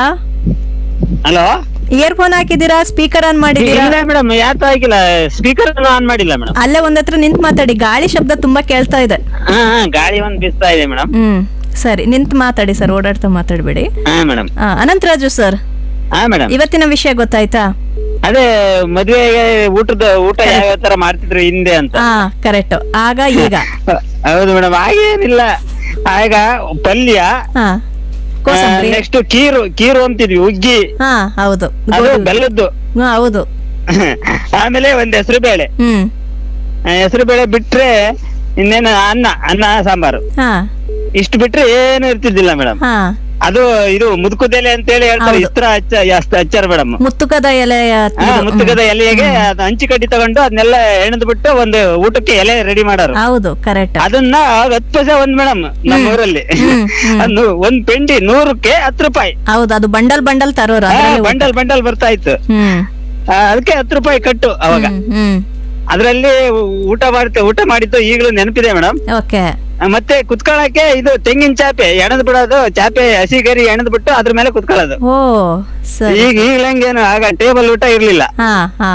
ಹಲೋ ಇಯರ್ಫೋನ್ ಹಾಕಿದ್ದೀರಾ ಸ್ಪೀಕರ್ ಆನ್ ಮಾಡಿದ್ದೀರಾ ಇಲ್ಲ ಮೇಡಮ್ ಯಾಕೆ ಆಗಿಲ್ಲ ಸ್ಪೀಕರ್ ಆನ್ ಮಾಡಿಲ್ಲ ಮೇಡಮ್ ಅಲ್ಲೇ ಒಂದ್ ಹತ್ರ ನಿಂತ್ ಮಾತಾಡಿ ಗಾಳಿ ಶಬ್ದ ತುಂಬಾ ಕೇಳ್ತಾ ಇದೆ ಹಾ ಹಾ ಗಾಳಿ ಒಂದ್ ಬೀಸ್ತಾ ಇದೆ ಮೇಡಮ್ ಹ್ಮ್ ಸರಿ ನಿಂತ್ ಮಾತಾಡಿ ಸರ್ ಓಡಾಡ್ತಾ ಮಾತಾಡ್ಬೇಡಿ ಹಾ ಮೇಡಮ್ ಆ, ಅನಂತರಾಜು ಸರ್ ಹಾ ಮೇಡಮ್ ಇವತ್ತಿನ ವಿಷಯ ಗೊತ್ತಾಯ್ತಾ ಅದೇ ಮದ್ವೆಗೆ ಊಟದ ಊಟ ಯಾವ ತರ ಮಾಡ್ತಿದ್ರು ಹಿಂದೆ ಅಂತ ಹಾ ಕರೆಕ್ಟ್ ಆಗ ಈಗ ಹೌದು ಮೇಡಮ್ ಹಾಗೇನಿಲ್ಲ ಆಗ ಪಲ್ಯ ಹಾ ಕೋಸಂಬರಿ ನೆಕ್ಸ್ಟ್ ಕೀರು ಕೀರು ಅಂತಿದ್ವಿ ಉಗ್ಗಿ ಹಾ ಹೌದು ಅದು ಗೋಧಿ- ಬೆಲ್ಲದ್ದು ಹಾ, ಹೌದು ಆಮೇಲೆ ಒಂದ್ ಹೆಸರು ಬೇಳೆ ಹ್ಮ್ ಹೆಸರು ಬೇಳೆ ಬಿಟ್ರೆ ಇನ್ನೇನು ಅನ್ನ ಅನ್ನ ಸಾಂಬಾರು ಹಾ ಇಷ್ಟು ಬಿಟ್ರೆ ಏನು ಇರ್ತಿದ್ದಿಲ್ಲ ಮೇಡಮ್ ಹಾ ಅದು ಇದು ಮುದುಕುದೆಲೆ ಅಂತ ಹೇಳಿ ಹೇಳ್ತಾರೆ ಹೌದು. ಇಸ್ತ್ರ ಹಚ್ಚ ಹಚ್ಚ- ಹಚ್ಚಾರ ಮೇಡಮ್ ಮುತ್ತುಕದ ಎಲೆಯ ಇದು, ಮುತ್ತುಗದ ಎಲೆಗೆ ಅದು ಹಂಚಿ ಕಡ್ಡಿ ತಗೊಂಡು ಅದನ್ನೆಲ್ಲ ಎಣದ್ ಬಿಟ್ಟು ಒಂದು ಊಟಕ್ಕೆ ಎಲೆ ರೆಡಿ ಮಾಡೋರು ಹೌದು ಕರೆಕ್ಟ್ ಅದನ್ನ ಹತ್ತು ಪೈಸೆ ಒಂದ್ ಮೇಡಮ್ ನಮ್ಮ ಊರಲ್ಲಿ ಹ್ಮ್, ಹ್ಮ್. ಅದು ಒಂದ್ ಪೆಂಡಿ ನೂರಕ್ಕೆ ಹತ್ತು ರೂಪಾಯಿ ಹೌದು ಅದು ಬಂಡಲ್ ಬಂಡಲ್ ತರೋರು ಅದ್ರಲ್ಲಿ ಊಟ. ಬಂಡಲ್ ಬಂಡಲ್ ಬರ್ತಾ ಇತ್ತು ಹ್ಮ್ ಆ, ಅದಕ್ಕೆ ಹತ್ತು ರೂಪಾಯಿ ಕಟ್ಟು ಅವಾಗ ಹ್ಮ್, ಹ್ಮ್ ಅದ್ರಲ್ಲಿ ಊಟ ಮಾಡ್ತೆ ಊಟ ಮಾಡಿದ್ದು ಈಗಲೂ ನೆನಪಿದೆ ಮೇಡಮ್ ಓಕೆ ಮತ್ತೆ ಕುತ್ಕೊಳ್ಳಕ್ಕೆ ಇದು ತೆಂಗಿನ ಚಾಪೆ ಎಣದ್ ಬಿಡೋದು ಚಾಪೆ ಹಸಿ ಗರಿ ಎಣದ್ ಬಿಟ್ಟು ಅದ್ರ ಮೇಲೆ ಕುತ್ಕೊಳ್ಳೋದು ಓ ಸರಿ ಈಗ ಈಗ್ಲಂಗೇನು ಆಗ ಟೇಬಲ್ ಊಟ ಇರ್ಲಿಲ್ಲ ಹಾ ಹಾ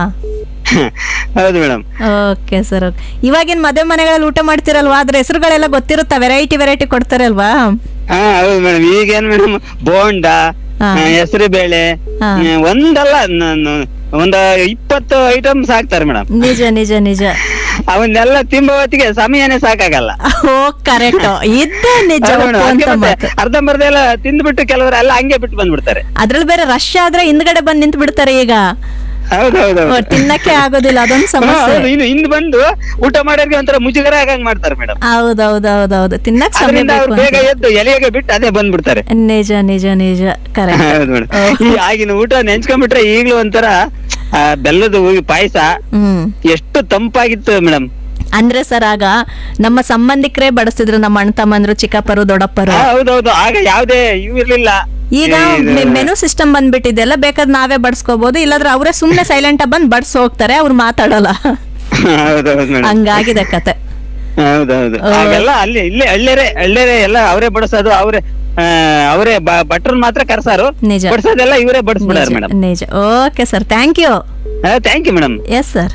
ಹೌದು ಮೇಡಮ್ ಓಕೆ ಸರ್ ಓಕೆ ಇವಾಗಿನ ಮದುವೆ ಮನೆಗಳಲ್ಲಿ ಊಟ ಮಾಡ್ತಿರಲ್ವಾ ಅದ್ರ ಹೆಸರುಗಳೆಲ್ಲ ಗೊತ್ತಿರುತ್ತಾ ವೆರೈಟಿ ವೆರೈಟಿ ಕೊಡ್ತಾರೆ ಅಲ್ವಾ ಹಾ ಹೌದು ಮೇಡಮ್ ಈಗೇನ್ ಮೇಡಮ್ ಬೋಂಡ ಹಾ. ಹೆಸರು ಬೇಳೆ ಹಾ. ಒಂದಲ್ಲ ನ- ನ- ಒಂದ್ ಇಪ್ಪತ್ತು ಐಟಮ್ಸ್ ಹಾಕ್ತಾರೆ ಮೇಡಮ್ ನಿಜ ನಿಜ ನಿಜ ಅವನ್ನೆಲ್ಲ ತಿಂಬ ಹೊತ್ತಿಗೆ ಸಮಯನೇ ಸಾಕಾಗಲ್ಲ ಓ ಕರೆಕ್ಟ್ ಇದ್ದ ನಿಜ ಹೌದು madam. ಹಂಗೆ ಒಪ್ಪುವಂತ ಮತ್ತೆ ಮಾತು ಅರ್ಧಂಬರ್ಧ ಎಲ್ಲ ತಿಂದ್ಬಿಟ್ಟು ಕೆಲವರು ಎಲ್ಲ ಹಂಗೆ ಬಿಟ್ಟು ಬಂದ್ಬಿಡ್ತಾರೆ ಅದ್ರಲ್ಲಿ ಬೇರೆ ರಶ್ ಆದ್ರೆ ಹಿಂದ್ಗಡೆ ಬಂದ್ ನಿಂತ್ ಬಿಡ್ತಾರೆ ಈಗ ಹೌದು ಹೌದು ಓ, ತಿನ್ನಕ್ಕೆ ಆಗೋದಿಲ್ಲ ಅದೊಂದು ಸಮಸ್ಯೆ ಇನ್ನು ಹಿಂದ್ ಬಂದು ಊಟ ಮಾಡೋರ್ಗೆ ಒಂಥರ ಮುಜುಗರ ಆಗಂಗ್ ಮಾಡ್ತಾರೆ ಮೇಡಮ್ ಹೌದೌದೌದೌದು ತಿನ್ನಕ್ ಸಮಯ ಅದರಿಂದ ಅವ್ರು ಬೇಕು ಬೇಗ ಅಂತ. ಎದ್ದು ಎಲೆಗೆ ಬಿಟ್ಟು ಅದೇ ಬಂದ್ಬಿಡ್ತಾರೆ ನಿಜ ನಿಜ ನಿಜ ಕರೆಕ್ಟ್ ಹೌದು ಮೇಡಮ್ ಈ ಆಗಿನ ಊಟ ನೆನ್ಸ್ಕೊಂಡ್ಬಿಟ್ರೆ ಈಗ್ಲೂ ಒಂಥರ ಆ, ಬೆಲ್ಲದ ಪಾಯಸ ಹ್ಮ್ ಎಷ್ಟು ತಂಪಾಗಿತ್ತು ಮೇಡಮ್ ಅಂದ್ರೆ ಸರ್ ಆಗ ನಮ್ಮ ಸಂಬಂಧಿಕರೇ ಬಡಿಸ್ತಿದ್ರು ನಮ್ಮ ಅಣ್ಣ ತಮ್ಮಂದ್ರು ಚಿಕ್ಕಪ್ಪರು ದೊಡ್ಡಪ್ಪರು ಹೌದೌದು ಆಗ ಯಾವ್ದೇ ಇವ್ ಇರ್ಲಿಲ್ಲ ಈಗ ಇದು- ಮೆನು ಸಿಸ್ಟಮ್ ಬಂದ್ಬಿಟ್ಟಿದೆ ಎಲ್ಲ ಬೇಕಾದ್ರೆ ನಾವೇ ಬಡ್ಸ್ಕೋಬಹುದು ಇಲ್ಲಾಂದ್ರೆ ಅವರೇ ಸುಮ್ನೆ ಸೈಲೆಂಟ್ ಬಂದ್ ಬಡ್ಸ್ ಹೋಗ್ತಾರೆ ಅವ್ರು ಮಾತಾಡಲ್ಲ ಹೌದೌದು ಮೇಡಮ್ ಹಂಗಾಗಿದೆ ಕತೆ ಹೌದೌದು ಆ. ಆಗೆಲ್ಲ ಅಲ್ಲಿ ಇಲ್ಲೇ ಹಳ್ಳಿರೇ ಹಳ್ಳಿರೇ ಎಲ್ಲ ಅವರೇ ಬಡಿಸೋದು ಅವರೇ ಅವರೇ ಭಟ್ರನ್ ಮಾತ್ರ ಕರ್ಸಾರು ನಿಜ. ಬಡಿಸೋದೆಲ್ಲ ಇವರೇ ಬಡಿಸ್ಬಿಡಾರ ಮೇಡಮ್ ನಿಜ okay sir thank you thank you madam yes sir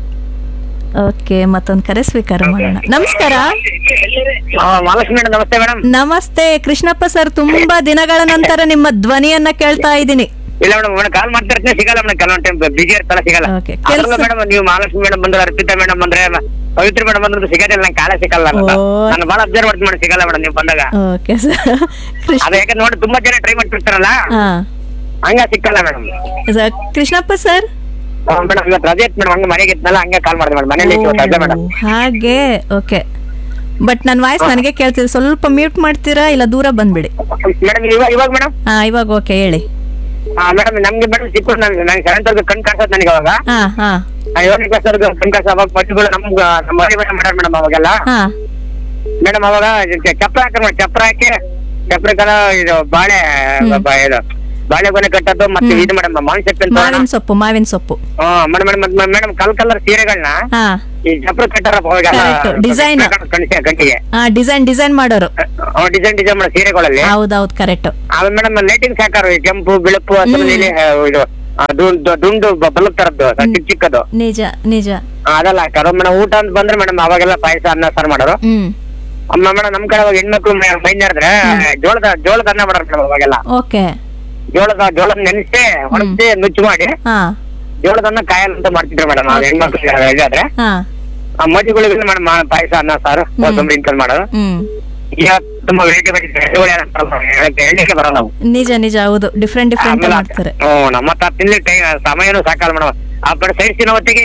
okay ಮತ್ತೊಂದು ಕರೆ ಸ್ವೀಕಾರ ಮಾಡೋಣ ನಮಸ್ಕಾರ ಮಹಾಲಕ್ಷ್ಮಿ ಮೇಡಮ್ ನಮಸ್ತೆ ಮೇಡಮ್ ನಮಸ್ತೆ ಕೃಷ್ಣಪ್ಪ ಸರ್ ತುಂಬಾ ದಿನಗಳ ನಂತರ ನಿಮ್ಮ ಧ್ವನಿಯನ್ನ ಕೇಳ್ತಾ ಇದ್ದೀನಿ ಇಲ್ಲ ಮೇಡಮ್ ಮೇಡಮ್ ಕಾಲ್ ಮಾಡ್ತಾ ಇರ್ತೀನಿ ಸಿಗಲ್ಲ ಮೇಡಮ್ ಕೆಲವೊಂದು ಟೈಮ್ ಬಿಜಿ ಇರ್ತಾರ ಸಿಗಲ್ಲ Okay. ಕೆಲ್ಸ- ಮೇಡಮ್ ನೀವು ಮಹಾಲಕ್ಷ್ಮಿ ಮೇಡಮ್ ಬಂದ್ರೆ ಅರ್ಪಿತಾ ಮೇಡಮ್ ಬಂದ್ರೆ ಪವಿತ್ರ ಮೇಡಮ್ ಬಂದ್ರೆ ಸಿಗೋದಿಲ್ಲ ನಂಗೆ ಕಾಲೇ ಸಿಗಲ್ಲ ಅಂತ. ಓ. ನಾನು ಬಹಳ ಅಬ್ಸರ್ವ್ ಮಾಡ್ತೀನಿ ಮೇಡಮ್ ಸಿಗಲ್ಲ ಮೇಡಮ್ ನೀವು ಬಂದಾಗ ಓಕೆ ಸರ್ ಕೃಷ್ಣ ಅದ ಯಾಕಂದ್ರೆ ನೋಡಿ ತುಂಬಾ ಜನ ಟ್ರೈ ಮಾಡ್ತಿರ್ತಾರಲ್ಲ ಹಾ ಹಂಗ ಸಿಕ್ಕಲ್ಲ madam sir, Krishnappa sir madam ಇವತ್ತು ರಜೆ ಇತ್ತು ಮೇಡಮ್ ಹಂಗ ಮನೆಗೆ ಇದ್ನಲ್ಲ ಹಂಗೆ ಕಾಲ್ ಮಾಡಿದೆ ಮೇಡಮ್ ಮನೇಲಿ ಇವತ್ತು ರಜೆ ಮೇಡಮ್ ಓ, ಹಾಗೆ ಓಕೆ ಬಟ್ ನನ್ನ ವಾಯ್ಸ್ ನನಗೆ ಕೇಳ್ತಿದೆ ಸ್ವಲ್ಪ ಮ್ಯೂಟ್ ಮಾಡ್ತೀರಾ ಇಲ್ಲ ದೂರ ಬಂದ್ಬಿಡಿ ಮೇಡಮ್ ಇವಾಗ ಇವಾಗ ಮೇಡಮ್ ಹಾ ಇವಾಗ ಓಕೆ ಹೇಳಿ ಮೇಡಮ್ ನಮ್ಗೆ ಮೇಡಮ್ ಚಿಕ್ಕ ನಂಗೆ ಸೆವೆಂತ್ ವರ್ಗ ಕಣ್ ಕಾಣಿಸೋದು ನನಗೆ ಅವಾಗ ಹಾ ಹಾ ಏಳನೇ ಕ್ಲಾಸ್ ವರ್ಗ ಕಣ್ ಕಾಣಿಸೋ ಅವಾಗ ಪಟ್ಟಿಗಳು ನಮ್ಗೆ ನಮ್ಮ ಮನೆ ಮೇಡಮ್ ಮಾಡ್ಯಾರ ಮೇಡಮ್ ಅವಾಗೆಲ್ಲ ಹಾ ಮೇಡಮ್ ಅವಾಗ ಇದಕ್ಕೆ ಚಪ್ರ ಹಾಕಿ ನೋಡಿ ಚಪ್ರ ಹಾಕಿ ಚಪ್ರಕಲ್ಲ ಇದು ಬಾಳೆ ಬ- ಇದು ಬಾಳೆಗೊನೆ ಕಟ್ಟೋದು ಮತ್ತೆ ಇದು ಮೇಡಮ್ ಮಾವಿನ ಸೊಪ್ಪು ಅಂತ ಮಾವಿನ ಸೊಪ್ಪು ಮಾವಿನ ಸೊಪ್ಪು ಮೇಡಮ್ ಮೇಡಮ್ ಮೇಡಮ್ ಕಲ್ ಕಲರ್ ಸೀರೆಗಳನ್ನ ಹಾ ಈ ಚಪ್ರ ಕಟ್ಟಾರ ಅವಾಗೆಲ್ಲ Correct. Design. ಕಣಿಸಿ ಗಂಟಿಗೆ ಹಾ ಡಿಸೈನ್ ಡಿಸೈನ್ ಮಾಡೋರು ಡಿಸೈನ್ ಡಿಸೈನ್ ಮಾಡೋ ಸೀರೆಗಳಲ್ಲಿ ಹೌದೌದು ಕರೆಕ್ಟ್ ಆಮೇಲೆ ಮೇಡಮ್ ಲೈಟಿಂಗ್ಸ್ ಹಾಕಾರ ಕೆಂಪು ಬಿಳುಪು ಅಥವಾ ನೀಲಿ ಆ, ಇದು ಆ, ದುಂಡು ದುಂಡು ಬ- ಬಲ್ಬ್ ತರದ್ದು ಚಿಕ್ಕ ಚಿಕ್ಕದು ನಿಜ ನಿಜ ಆ, ಅದೆಲ್ಲ ಹಾಕಾರ ಮೇಡಮ್ ಊಟ ಅಂತ ಬಂದ್ರೆ ಮೇಡಮ್ ಅವಾಗೆಲ್ಲ ಪಾಯಸ ಅನ್ನ ಸಾರು ಮಾಡೋರು ಹ್ಮ್ ಅಮ್ಮ ಮೇಡಮ್ ನಮ್ ಕಡೆ ಅವಾಗ ಹೆಣ್ಮಕ್ಳು ಮೈನ್ಯಾರ್ದ್ರೆ ಜೋಳದ ಜೋಳದ ಅನ್ನ ಮಾಡೋರು ಮೇಡಮ್ ಅವಾಗೆಲ್ಲ ಓಕೆ ಜೋಳದ ಜೋಳದ ನೆನೆಸಿ ಹೊಡೆಸಿ ನುಚ್ಚು ಮಾಡಿ ಹಾ ಜೋಳದನ್ನ ಕಾಯಲ್ ಅಂತ ಮಾಡ್ತಿದ್ರು ಮೇಡಮ್ ಅದು ಹೆಣ್ಮಕ್ಳು ಇದಾದ್ರೆ ಹಾ ಆ ಮದುವೆಗಳಿಗೆ ಮೇಡಮ್ ಪಾಯಸ ಅನ್ನ ಸಾರು ಕೋಸಂಬರಿ ಇಂಕಲ್ ಮಾಡೋದು ಹ್ಮ್ ಈಗ ತುಂಬಾ ವೆರೈಟಿ ವೆರೈಟಿ ಎಣ್ಣೆಗೆ ಬರಲ್ಲ ನಾವು ನಿಜ ನಿಜ ಹೌದು ಡಿಫ್ರೆಂಟ್ ಡಿಫ್ರೆಂಟ್ ಆಮೇಲೆ ಮಾಡ್ತಾರೆ ಹ್ಮ್ ನಮ್ಮ ಹತ್ರ ತಿನ್ಲಿ ಟೈ ಸಮಯನೂ ಸಾಕಲ್ಲ ಮೇಡಮ್ ಆ ಕಡೆ ಸೈಡ್ ತಿನ್ನೋ ಹೊತ್ತಿಗೆ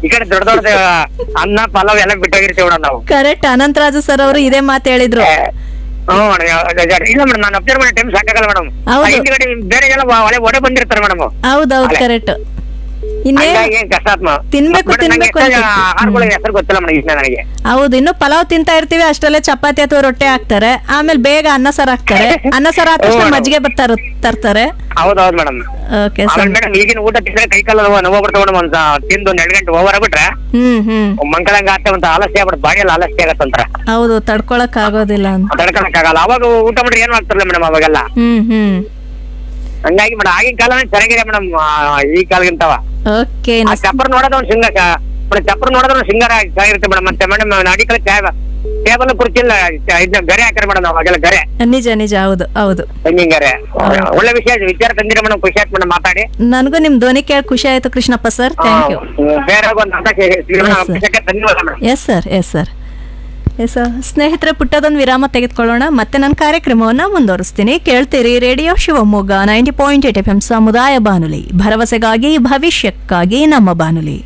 ಈ ಕಡೆ ದೊಡ್ಡ ದೊಡ್ಡ ಅನ್ನ ಪಲಾವ್ ಎಲ್ಲ ಬಿಟ್ಟೋಗಿರ್ತೀವಿ ಮೇಡಮ್ ನಾವು ಕರೆಕ್ಟ್ ಅನಂತರಾಜು ಸರ್ ಅವರು ಇದೇ ಮಾತು ಹೇಳಿದ್ರು ಹ್ಞೂ ಮೇಡಮ್ ಇಲ್ಲ ಮೇಡಮ್ ನಾನು ಅಬ್ಸರ್ವ್ ಮಾಡೋ ಟೈಮ್ ಸಾಕಾಗಲ್ಲ ಮೇಡಮ್ ಹೌದು. ಹಿಂದ್ಗಡೆ ಬೇರೆ ಎಲ್ಲ ಒಳ್ಳೆ ಒಡೆ ಬಂದಿರ್ತಾರೆ ಮೇಡಮ್ ಹೌದೌದು ಅಲೆ. ಕರೆಕ್ಟ್ ಇನ್ನೇ ಹಂಗಾಗಿ ಏನ್ ಕಷ್ಟ ಆತ್ಮ ತಿನ್ಬೇಕು, ಬಟ್ ನಂಗೆ ತಿನ್ಬೇಕು ಎಷ್ಟೋ ಅಂತ. ಆಹಾರಗಳ ಹೆಸರು ಗೊತ್ತಿಲ್ಲ ಮೇಡಮ್ ಇಷ್ಟ ನನಗೆ ಹೌದು ಇನ್ನು ಪಲಾವ್ ತಿಂತಾ ಇರ್ತೀವಿ ಅಷ್ಟರಲ್ಲೇ ಚಪಾತಿ ಅಥವಾ ರೊಟ್ಟೆ ಹಾಕ್ತಾರೆ ಆಮೇಲೆ ಬೇಗ ಅನ್ನ ಸಾರು ಹಾಕ್ತಾರೆ ಅನ್ನ ಸಾರು ಹಾಕ ತಕ್ಷಣ ಹ್ಞೂ. ಮಜ್ಜಿಗೆ ಬರ್ತಾರ ತರ್ತಾರೆ ಹೌದೌದು ಮೇಡಮ್ ಓಕೆ ಆಮೇಲೆ ಸರ್ ಮೇಡಮ್ ಈಗಿನ ಊಟ ತಿಂದ್ರೆ ಕೈ ಕಾಲ ನೋವು ಬರ್ತಾವ ಮೇಡಮ್ ಒಂದ್ ತಿಂದು ಒಂದ್ ಎರಡು ಗಂಟೆ ಓವರ್ ಆಗ್ಬಿಟ್ರೆ ಹ್ಮ್ ಹ್ಮ್ ಮಂಕಳಂಗ ಆಗ್ತಾ ಅಂತ ಆಲಸ್ಯ ಆಗ್ಬಿಡುತ್ತೆ ಬಾಡಿ ಎಲ್ಲ ಆಲಸ್ಯ ಆಗತ್ತಂತ್ರ ಹೌದು ತಡ್ಕೊಳಕ್ ಆಗೋದಿಲ್ಲ ಅಂತ ತಡ್ಕೊಳಕ್ ಆಗಲ್ಲ ಅವಾಗ ಊಟ ಮಾಡ್ರೆ ಏನ್ ಆಗ್ತಾರಲ್ಲ ಮೇಡಮ್ ಅವಾಗೆಲ್ಲ ಹ್ಮ್ ಹ್ಮ್ ಹಂಗಾಗಿ ಮೇಡಮ್ ಆಗಿನ ಕಾಲನೇ ಚೆನ್ನಾಗಿದೆ ಮೇಡಮ್ ಈ ಕಾಲಗಿಂತವ ಓಕೆ ಆ ಚಪ್ಪರ್ ನೋಡೋದು ಒಂದು ಸಿಂಗ ಮೇಡಮ್ ಚಪ್ಪರ್ ನೋಡೋದು ಒಂದು ಸಿಂಗಾರ ಚೆನ್ನಾಗಿರುತ್ತೆ ಮೇಡಮ್ ಮತ್ತೆ ಮೇಡಮ್ ಅಡಿಕಲ್ ಟೇಬಲ್ ಕುರ್ಚಿ ಇಲ್ಲ ಚ- ಇದನ್ನ ಗರೆ ಹಾಕ್ತಾರೆ ಮೇಡಮ್ ಅವಾಗೆಲ್ಲ ಗರೆ ನಿಜ ನಿಜ ಹೌದು ಹೌದು ತೆಂಗಿನ ಗರೆ ಒಳ್ಳೆ ವಿಷಯ ವಿಚಾರ ತಂದಿರ ಮೇಡಮ್ ಖುಷಿ ಆಯ್ತು ಮೇಡಮ್ ಮಾತಾಡಿ ನನಗೂ ನಿಮ್ ಧ್ವನಿ ಕೇಳಿ ಖುಷಿ ಆಯ್ತು ಕೃಷ್ಣಪ್ಪ ಸರ್ ಥ್ಯಾಂಕ್ ಯು ಬೇರೆ ಒಂದು ಅಂತ Yes, sir. ಧನ್ಯವಾದ madam yes sir yes sir yes ಸ್ನೇಹಿತರೆ ಪುಟ್ಟದೊಂದು ವಿರಾಮ ತೆಗೆದುಕೊಳ್ಳೋಣ ಮತ್ತೆ ನನ್ನ ಕಾರ್ಯಕ್ರಮವನ್ನು ಮುಂದುವರಿಸ್ತೀನಿ ಕೇಳ್ತೀರಿ radio Shivamogga ninety point eight F M ಸಮುದಾಯ ಬಾನುಲಿ ಭರವಸೆಗಾಗಿ ಭವಿಷ್ಯಕ್ಕಾಗಿ ನಮ್ಮ ಬಾನುಲಿ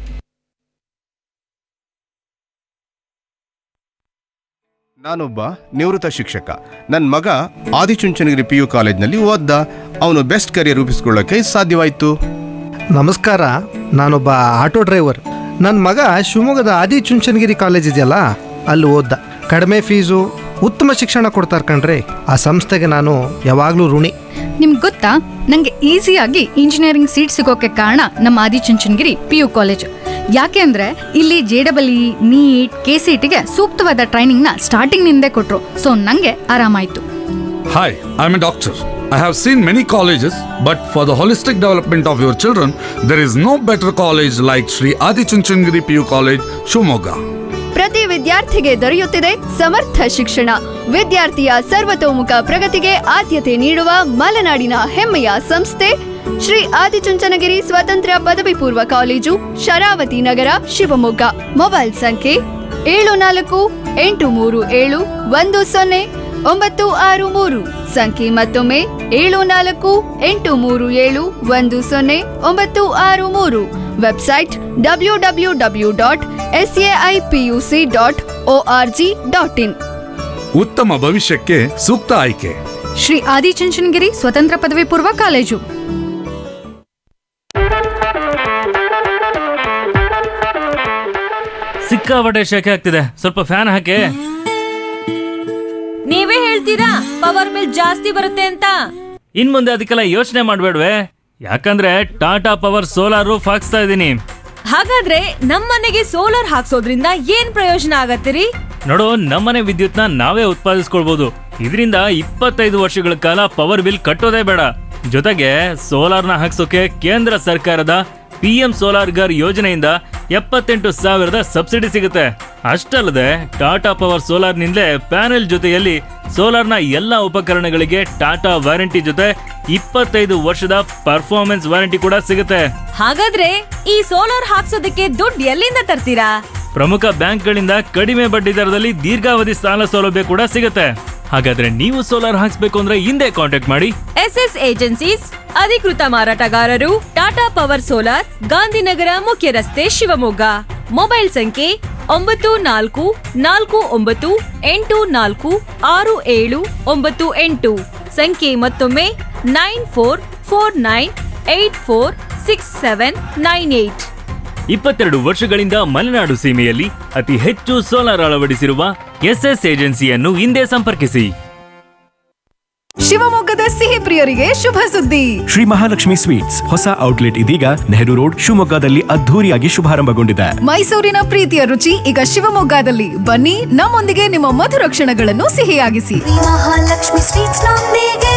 ನಾನೊಬ್ಬ ನಿವೃತ್ತ ಶಿಕ್ಷಕ ನನ್ನ ಮಗ ಆದಿಚುಂಚನಗಿರಿ ಪಿ ಯು ಕಾಲೇಜ್ನಲ್ಲಿ ಓದ್ದ ಅವನು ಬೆಸ್ಟ್ ಕರಿಯರ್ ರೂಪಿಸ್ಕೊಳ್ಳೋಕೆ ಸಾಧ್ಯವಾಯಿತು ನಮಸ್ಕಾರ ನಾನೊಬ್ಬ ಆಟೋ ಡ್ರೈವರ್ ನನ್ನ ಮಗ ಶಿವಮೊಗ್ಗದ ಆದಿಚುಂಚನಗಿರಿ ಕಾಲೇಜ್ ಇದೆಯಲ್ಲ ಅಲ್ಲಿ ಓದ್ದ ಕಡಿಮೆ ಫೀಸು ಉತ್ತಮ ಶಿಕ್ಷಣ ಕೊಡ್ತಾರೆ ಕಣ್ರಿ ಆ ಸಂಸ್ಥೆಗೆ ನಾನು ಯಾವಾಗಲೂ ಋಣಿ ನಿಮ್ಗೆ ಗೊತ್ತಾ ನಂಗೆ ಈಸಿಯಾಗಿ ಇಂಜಿನಿಯರಿಂಗ್ ಸೀಟ್ ಸಿಗೋಕೆ ಕಾರಣ ನಮ್ಮ ಆದಿಚುಂಚನಗಿರಿ ಪಿ ಯು ಕಾಲೇಜ್ ಯಾಕೆ ಅಂದ್ರೆ ಇಲ್ಲಿ J double E NEET K C ಟಿಗೆ ಸೂಕ್ತವಾದ ಟ್ರೈನಿಂಗ್ ನ ಸ್ಟಾರ್ಟಿಂಗ್ ನಿಂದೇ ಕೊಟ್ರು ಸೊ ನಂಗೆ ಆರಾಮಾಯ್ತು Hi, I'm a doctor. I have seen many colleges, but for the holistic development of your children, there is no better college like Sri Adi Chunchandgiri PU College, Shumoga. ಪ್ರತಿ ವಿದ್ಯಾರ್ಥಿಗೆ ದೊರೆಯುತ್ತಿದೆ ಸಮರ್ಥ ಶಿಕ್ಷಣ ವಿದ್ಯಾರ್ಥಿಯ ಸರ್ವತೋಮುಖ ಪ್ರಗತಿಗೆ ಆದ್ಯತೆ ನೀಡುವ ಮಲೆನಾಡಿನ ಹೆಮ್ಮೆಯ ಸಂಸ್ಥೆ ಶ್ರೀ ಆದಿಚುಂಚನಗಿರಿ ಸ್ವತಂತ್ರ ಪದವಿ ಪೂರ್ವ ಕಾಲೇಜು ಶರಾವತಿ ನಗರ ಶಿವಮೊಗ್ಗ ಮೊಬೈಲ್ ಸಂಖ್ಯೆ ಏಳು ನಾಲ್ಕು ಎಂಟು ಮೂರು ಏಳು ಒಂದು ಸೊನ್ನೆ ಒಂಬತ್ತು ಆರು ಮೂರು ಸಂಖ್ಯೆ ಮತ್ತೊಮ್ಮೆ ಏಳು ನಾಲ್ಕು ಎಂಟು ಮೂರು ಏಳು ಒಂದು ಸೊನ್ನೆ ಒಂಬತ್ತು ಆರು ಮೂರು website W W W dot S A I P U C dot O R G dot in ಉತ್ತಮ ಭವಿಷ್ಯಕ್ಕೆ ಸೂಕ್ತ ಆಯ್ಕೆ ಶ್ರೀ ಆದಿಚುಂಚನಗಿರಿ ಸ್ವತಂತ್ರ ಪದವಿ ಪೂರ್ವ ಕಾಲೇಜು ಸಿಕ್ಕಾಪಟ್ಟೆ ಶೆಕೆ ಆಗ್ತಿದೆ ಸ್ವಲ್ಪ ಫ್ಯಾನ್ ಹಾಕಿ ನೀವೇ ಹೇಳ್ತೀರಾ ಪವರ್ ಬಿಲ್ ಜಾಸ್ತಿ ಬರುತ್ತೆ ಅಂತ ಇನ್ ಮುಂದೆ ಅದಕ್ಕೆಲ್ಲ ಯೋಚನೆ ಮಾಡ್ಬೇಡ್ವೆ ಯಾಕಂದ್ರೆ ಟಾಟಾ ಪವರ್ ಸೋಲಾರ್ ರೂಫ್ ಹಾಕ್ಸ್ತಾ ಇದೀನಿ ಹಾಗಾದ್ರೆ ನಮ್ಮನೆಗೆ ಸೋಲಾರ್ ಹಾಕ್ಸೋದ್ರಿಂದ ಏನ್ ಪ್ರಯೋಜನ ಆಗತ್ತಿರಿ ನೋಡು ನಮ್ಮನೆ ವಿದ್ಯುತ್ನ ನಾವೇ ಉತ್ಪಾದಿಸ್ಕೊಳ್ಬಹುದು ಇದರಿಂದ ಇಪ್ಪತ್ತೈದು ವರ್ಷಗಳ ಕಾಲ ಪವರ್ ಬಿಲ್ ಕಟ್ಟೋದೇ ಬೇಡ ಜೊತೆಗೆ ಸೋಲಾರ್ನ ಹಾಕ್ಸೋಕೆ ಕೇಂದ್ರ ಸರ್ಕಾರದ ಪಿ ಎಂ ಸೋಲಾರ್ ಗರ್ ಯೋಜನೆಯಿಂದ ಎಪ್ಪತ್ತೆಂಟು ಸಾವಿರದ ಸಬ್ಸಿಡಿ ಸಿಗುತ್ತೆ ಅಷ್ಟಲ್ಲದೆ ಟಾಟಾ ಪವರ್ ಸೋಲಾರ್ನಿಂದಲೇ ಪ್ಯಾನೆಲ್ ಜೊತೆಯಲ್ಲಿ ಸೋಲಾರ್ನ ಎಲ್ಲ ಉಪಕರಣಗಳಿಗೆ ಟಾಟಾ ವಾರಂಟಿ ಜೊತೆ ಇಪ್ಪತ್ತೈದು ವರ್ಷದ ಪರ್ಫಾರ್ಮೆನ್ಸ್ ವಾರಂಟಿ ಕೂಡ ಸಿಗುತ್ತೆ ಹಾಗಾದ್ರೆ ಈ ಸೋಲಾರ್ ಹಾಕ್ಸೋದಕ್ಕೆ ದುಡ್ಡು ಎಲ್ಲಿಂದ ತರ್ತೀರಾ ಪ್ರಮುಖ ಬ್ಯಾಂಕ್ಗಳಿಂದ ಕಡಿಮೆ ಬಡ್ಡಿ ದರದಲ್ಲಿ ದೀರ್ಘಾವಧಿ ಸಾಲ ಸೌಲಭ್ಯ ಕೂಡ ಸಿಗುತ್ತೆ ಹಾಗಾದ್ರೆ ನೀವು ಸೋಲಾರ್ ಹಾಕ್ಸ್ಬೇಕು ಅಂದ್ರೆ ಹಿಂದೆ ಕಾಂಟ್ಯಾಕ್ಟ್ ಮಾಡಿ ಎಸ್ ಎಸ್ ಏಜೆನ್ಸೀಸ್ ಅಧಿಕೃತ ಮಾರಾಟಗಾರರು ಟಾಟಾ ಪವರ್ ಸೋಲಾರ್ ಗಾಂಧಿನಗರ ಮುಖ್ಯ ರಸ್ತೆ ಶಿವಮೊಗ್ಗ ಮೊಬೈಲ್ ಸಂಖ್ಯೆ ಒಂಬತ್ತು ನಾಲ್ಕು ನಾಲ್ಕು ಒಂಬತ್ತು ಎಂಟು ನಾಲ್ಕು ಆರು ಏಳು ಒಂಬತ್ತು ಎಂಟು ಸಂಖ್ಯೆ ಮತ್ತೊಮ್ಮೆ nine four four nine eight four six seven nine eight ಇಪ್ಪತ್ತೆರಡು ವರ್ಷಗಳಿಂದ ಮಲೆನಾಡು ಸೀಮೆಯಲ್ಲಿ ಅತಿ ಹೆಚ್ಚು ಸೋಲಾರ್ ಅಳವಡಿಸಿರುವ ಎಸ್ಎಸ್ ಏಜೆನ್ಸಿಯನ್ನು ಹಿಂದೆ ಸಂಪರ್ಕಿಸಿ ಶಿವಮೊಗ್ಗದ ಸಿಹಿ ಪ್ರಿಯರಿಗೆ ಶುಭ ಸುದ್ದಿ ಶ್ರೀ ಮಹಾಲಕ್ಷ್ಮಿ ಸ್ವೀಟ್ಸ್ ಹೊಸ ಔಟ್ಲೆಟ್ ಇದೀಗ ನೆಹರು ರೋಡ್ ಶಿವಮೊಗ್ಗದಲ್ಲಿ ಅದ್ಧೂರಿಯಾಗಿ ಶುಭಾರಂಭಗೊಂಡಿದೆ ಮೈಸೂರಿನ ಪ್ರೀತಿಯ ರುಚಿ ಈಗ ಶಿವಮೊಗ್ಗದಲ್ಲಿ ಬನ್ನಿ ನಮ್ಮೊಂದಿಗೆ ನಿಮ್ಮ ಮಧುರ ಕ್ಷಣಗಳನ್ನು ಸಿಹಿಯಾಗಿಸಿ ಮಹಾಲಕ್ಷ್ಮಿ ಸ್ವೀಟ್ಸ್ ನೊಂದಿಗೆ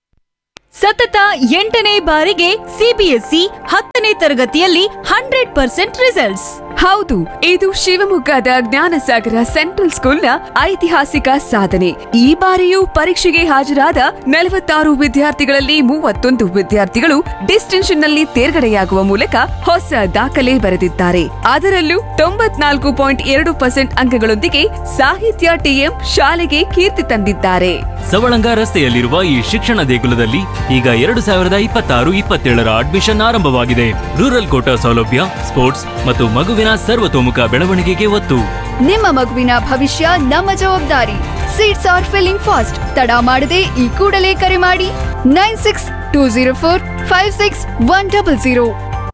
ಸತತ ಎಂಟನೇ ಬಾರಿಗೆ ಸಿಬಿಎಸ್ಇ ಹತ್ತನೇ ತರಗತಿಯಲ್ಲಿ ಹಂಡ್ರೆಡ್ ಪರ್ಸೆಂಟ್ ರಿಸಲ್ಟ್ಸ್ ಹೌದು ಇದು ಶಿವಮೊಗ್ಗದ ಜ್ಞಾನಸಾಗರ ಸೆಂಟ್ರಲ್ ಸ್ಕೂಲ್ನ ಐತಿಹಾಸಿಕ ಸಾಧನೆ ಈ ಬಾರಿಯೂ ಪರೀಕ್ಷೆಗೆ ಹಾಜರಾದ ನಲವತ್ತಾರು ವಿದ್ಯಾರ್ಥಿಗಳಲ್ಲಿ ಮೂವತ್ತೊಂದು ವಿದ್ಯಾರ್ಥಿಗಳು ಡಿಸ್ಟಿಂಕ್ಷನ್ ನಲ್ಲಿ ತೇರ್ಗಡೆಯಾಗುವ ಮೂಲಕ ಹೊಸ ದಾಖಲೆ ಬರೆದಿದ್ದಾರೆ ಅದರಲ್ಲೂ ತೊಂಬತ್ನಾಲ್ಕು ಪಾಯಿಂಟ್ ಎರಡು ಪರ್ಸೆಂಟ್ ಅಂಕಗಳೊಂದಿಗೆ ಸಾಹಿತ್ಯ ಟಿಎಂ ಶಾಲೆಗೆ ಕೀರ್ತಿ ತಂದಿದ್ದಾರೆ ಸವಳಂಗ ರಸ್ತೆಯಲ್ಲಿರುವ ಈ ಶಿಕ್ಷಣ ದೇಗುಲದಲ್ಲಿ ಈಗ ಎರಡು ಸಾವಿರದ ಇಪ್ಪತ್ತಾರು ಇಪ್ಪತ್ತೇಳರ ಅಡ್ಮಿಷನ್ ಆರಂಭವಾಗಿದೆ ರೂರಲ್ ಕೋಟಾ ಸೌಲಭ್ಯ ಸ್ಪೋರ್ಟ್ಸ್ ಮತ್ತು ಮಗುವಿನ ಸರ್ವತೋಮುಖ ಬೆಳವಣಿಗೆಗೆ ಒತ್ತು ನಿಮ್ಮ ಮಗುವಿನ ಭವಿಷ್ಯ ನಮ್ಮ ಜವಾಬ್ದಾರಿ ಸೀಟ್ಸ್ ಆರ್ ಫಿಲ್ಲಿಂಗ್ ಫಾಸ್ಟ್ ತಡ ಮಾಡದೆ ಈ ಕೂಡಲೇ ಕರೆ ಮಾಡಿ nine six two zero four five six one double zero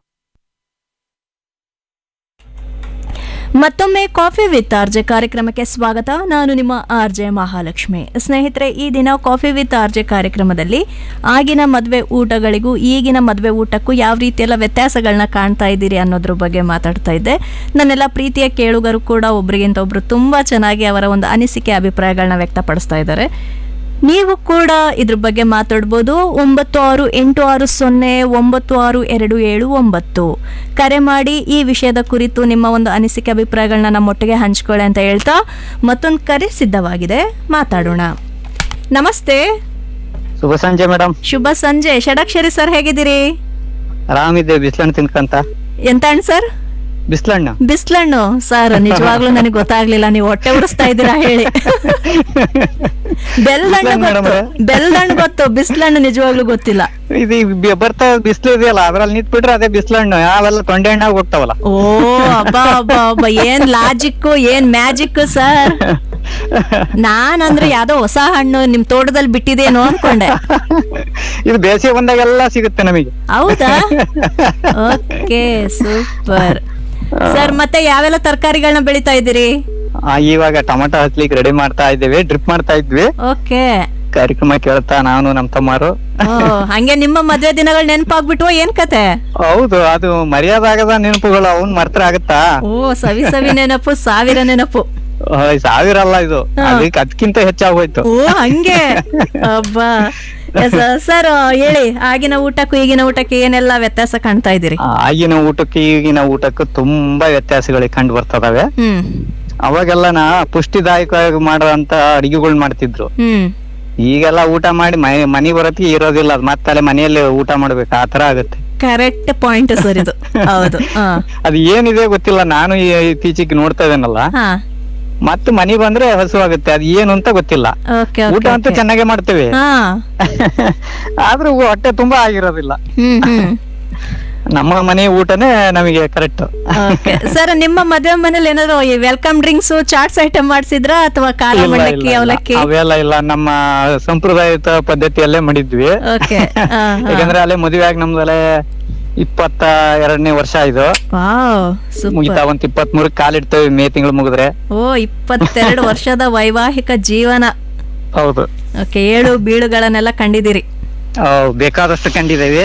ಮತ್ತೊಮ್ಮೆ ಕಾಫಿ ವಿತ್ ಆರ್ಜೆ ಕಾರ್ಯಕ್ರಮಕ್ಕೆ ಸ್ವಾಗತ ನಾನು ನಿಮ್ಮ ಆರ್ಜೆ ಮಹಾಲಕ್ಷ್ಮಿ ಸ್ನೇಹಿತರೆ ಈ ದಿನ ಕಾಫಿ ವಿತ್ ಆರ್ಜೆ ಕಾರ್ಯಕ್ರಮದಲ್ಲಿ ಆಗಿನ ಮದುವೆ ಊಟಗಳಿಗೂ ಈಗಿನ ಮದುವೆ ಊಟಕ್ಕೂ ಯಾವ ರೀತಿಯೆಲ್ಲ ವ್ಯತ್ಯಾಸಗಳನ್ನ ಕಾಣ್ತಾ ಇದ್ದೀರಿ ಅನ್ನೋದ್ರ ಬಗ್ಗೆ ಮಾತಾಡ್ತಾ ಇದ್ದೆ ನನ್ನೆಲ್ಲ ಪ್ರೀತಿಯ ಕೇಳುಗರು ಕೂಡ ಒಬ್ರಿಗಿಂತ ಒಬ್ರು ತುಂಬ ಚೆನ್ನಾಗಿ ಅವರ ಒಂದು ಅನಿಸಿಕೆ ಅಭಿಪ್ರಾಯಗಳನ್ನ ವ್ಯಕ್ತಪಡಿಸ್ತಾ ಇದ್ದಾರೆ ನೀವು ಕೂಡ ಇದ್ರ ಬಗ್ಗೆ ಮಾತಾಡ್ಬೋದು ಒಂಬತ್ತು ಆರು ಎಂಟು ಆರು ಸೊನ್ನೆ ಒಂಬತ್ತು ಆರು ಎರಡು ಏಳು ಒಂಬತ್ತು ಕರೆ ಮಾಡಿ ಈ ವಿಷಯದ ಕುರಿತು ನಿಮ್ಮ ಒಂದು ಅನಿಸಿಕೆ ಅಭಿಪ್ರಾಯಗಳನ್ನ ನಮ್ಮೊಟ್ಟಿಗೆ ಹಂಚ್ಕೊಳ್ಳಿ ಅಂತ ಹೇಳ್ತಾ ಮತ್ತೊಂದು ಕರೆ ಸಿದ್ಧವಾಗಿದೆ ಮಾತಾಡೋಣ ನಮಸ್ತೆ ಶುಭ ಸಂಜೆ ಮೇಡಮ್ ಶುಭ ಸಂಜೆ ಷಡಕ್ಷರಿ ಸರ್ ಹೇಗಿದ್ದೀರಿ ಆರಾಮಿದ್ದೆ ಬಿಸ್ಲಣ್ಣ ತಿನ್ಕಂತ ಎಂತ ಹಣ್ಣು ಸರ್ ಬಿಸ್ಲಣ್ಣ ಬಿಸ್ಲಣ್ಣು ಸರ್ ನಿಜವಾಗ್ಲೂ ನನಗೆ ಗೊತ್ತಾಗ್ಲಿಲ್ಲ ನೀವು ಹೊಟ್ಟೆ ಉರಿಸ್ತಾ ಇದ್ದೀರಾ ಹೇಳಿ ಬೆಲ್ಲಣ್ಣು ಬಿಸ್ಲಣ್ಣು ಗೊತ್ತು madam ಬೆಲ್ಲಣ್ಣು ಗೊತ್ತು ಬಿಸ್ಲಣ್ಣು ನಿಜವಾಗ್ಲೂ ಗೊತ್ತಿಲ್ಲ ಇದು ಈ ಬಿ- ಬರ್ತಾ ಬಿಸ್ಲು ಇದೆಯಲ್ಲ ಅದ್ರಲ್ಲಿ ನಿಂತ್ ಬಿಟ್ರೆ ಅದೇ ಬಿಸ್ಲಣ್ಣು ಅವೆಲ್ಲ ತೊಂಡೆ ಹಣ್ಣಾಗ ಹೋಗ್ತಾವಲ್ಲ ಓ ಅಬ್ಬಾ ಅಬ್ಬಾ ಅಬ್ಬಾ ಏನ್ ಲಾಜಿಕ್ ಏನ್ ಮ್ಯಾಜಿಕ್ ಸರ್ ನಾನಂದ್ರೆ ಯಾವ್ದೋ ಹೊಸ ಹಣ್ಣು ನಿಮ್ ತೋಟದಲ್ಲಿ ಬಿಟ್ಟಿದೇನೋ ಅನ್ಕೊಂಡೆ ಇದು ಬೇಸಿಗೆ ಬಂದಾಗೆಲ್ಲ ಸಿಗುತ್ತೆ ನಮಗೆ ಹೌದಾ ಓಕೆ ಸೂಪರ್ ಸರ್ ಮತ್ತೆ ಯಾವೆಲ್ಲ ತರಕಾರಿಗಳನ್ನ ಬೆಳಿತಾ ಇದ್ದೀರಿ ಆ, ಇವಾಗ ಟೊಮೆಟೊ ಹಚ್ಲಿಕ್ಕೆ ರೆಡಿ ಮಾಡ್ತಾ ಇದ್ದೇವೆ ಡ್ರಿಪ್ ಮಾಡ್ತಾ ಇದ್ವಿ ಓಕೆ ಕಾರ್ಯಕ್ರಮ ಕೇಳ್ತಾ ನಾನು ನಮ್ ತಮ್ಮರು ಓ ಹಂಗೆ ನಿಮ್ಮ ಮದ್ವೆ ದಿನಗಳು ನೆನಪಾಗ್ಬಿಟ್ವೋ ಏನ್ ಕತೆ ಹೌದು ಅದು ಮರ್ಯಾದಾಗದ ನೆನಪುಗಳು ಅವ್ನ್ ಮರ್ತ್ರ ಆಗತ್ತಾ ಓ ಸವಿ ಸವಿ ನೆನಪು ಸಾವಿರ ನೆನಪು ಆ, ಸಾವಿರ ಅಲ್ಲ ಇದು ಅದಕ್ಕೆ ಅದಕ್ಕಿಂತ ಹೆಚ್ಚಾಗೋಯ್ತು ಓ ಹಂಗೆ ಅಬ್ಬಾ ಸರ್ ಹೇಳಿ ಆಗಿನ ಊಟಕ್ಕೂ ಈಗಿನ ಊಟಕ್ಕೆ ಏನೆಲ್ಲ ವ್ಯತ್ಯಾಸ ಕಾಣ್ತಾ ಇದ್ದೀರಿ ಆ, ಆಗಿನ ಊಟಕ್ಕೆ ಈಗಿನ ಊಟಕ್ಕೂ ತುಂಬಾ ವ್ಯತ್ಯಾಸಗಳಿಗೆ ಕಂಡು ಬರ್ತದವೆ ಹ್ಮ್ ಅವಾಗೆಲ್ಲ ನಾ ಪುಷ್ಟಿದಾಯಕ ಮಾಡುವಂತ ಅಡಿಗೆಗಳು ಮಾಡ್ತಿದ್ರು ಹ್ಮ್ ಈಗೆಲ್ಲ ಊಟ ಮಾಡಿ ಮನೆ ಮನಿ ಬರತ್ತಿಗೆ ಇರೋದಿಲ್ಲ ಅದ್ ಮತ್ತೆ ಅಲ್ಲೇ ಮನೆಯಲ್ಲಿ ಊಟ ಮಾಡ್ಬೇಕು ಆ ತರ ಆಗುತ್ತೆ ಕರೆಕ್ಟ್ ಪಾಯಿಂಟ್ ಸರ್ ಇದು ಹೌದು ಹಾ ಅದು ಏನಿದೆ ಗೊತ್ತಿಲ್ಲ ನಾನು ಈ- ಇತ್ತೀಚೆಗೆ ನೋಡ್ತಾ ಇದ್ದೇನಲ್ಲ ಹಾ ಮತ್ತೆ ಮನಿ ಬಂದ್ರೆ ಹಸು ಆಗುತ್ತೆ ಅದು ಏನು ಅಂತ ಗೊತ್ತಿಲ್ಲ ಓಕೆ ಊಟ ಅಂತೂ ಚೆನ್ನಾಗೇ ಮಾಡ್ತೇವೆ ಹಾ ಆದ್ರೂ ಹೊಟ್ಟೆ ತುಂಬಾ ಆಗಿರೋದಿಲ್ಲ ಹ್ಮ್ ಹ್ಮ್ ನಮ್ಮ ಮನೆ ಊಟನೇ ನಮಗೆ ಕರೆಕ್ಟ್ ಓಕೆ ಸರ್ ನಿಮ್ಮ ಮದುವೆ ಮನೇಲಿ ಏನಾದ್ರು ಈ ವೆಲ್ಕಮ್ ಡ್ರಿಂಕ್ಸ್ ಚಾಟ್ಸ್ ಐಟಮ್ ಮಾಡಿಸಿದ್ರಾ ಅಥವಾ ಖಾರ ಮಂಡಕ್ಕಿ ಅವಲಕ್ಕಿ ಅವೆಲ್ಲ ಇಲ್ಲ ನಮ್ಮ ಸಂಪ್ರದಾಯದ ಪದ್ಧತಿಯಲ್ಲೇ ಮಾಡಿದ್ವಿ ಓಕೆ ಯಾಕಂದ್ರೆ ಅಲ್ಲೇ ಮದುವೆ ಆಗಿ ನಮ್ದಲ್ಲೇ ಇಪ್ಪತ್ತ ಎರಡನೇ ವರ್ಷ ಇದು ವಾವ್ ಮುಗಿತಾ ಸೂಪರ್ ಒಂದ್ ಇಪ್ಪತ್ತ್ ಮೂರಕ್ಕೆ ಕಾಲಿಡ್ತೇವೆ ಮೇ ತಿಂಗಳು ಮುಗಿದ್ರೆ ಓ ಇಪ್ಪತ್ತೆರಡು ವರ್ಷದ ವೈವಾಹಿಕ ಜೀವನ ಹೌದು ಓಕೆ ಏಳು ಬೀಳುಗಳನ್ನೆಲ್ಲ ಕಂಡಿದ್ದೀರಿ ಅವ್ ಬೇಕಾದಷ್ಟು ಕಂಡಿದ್ದೇವೆ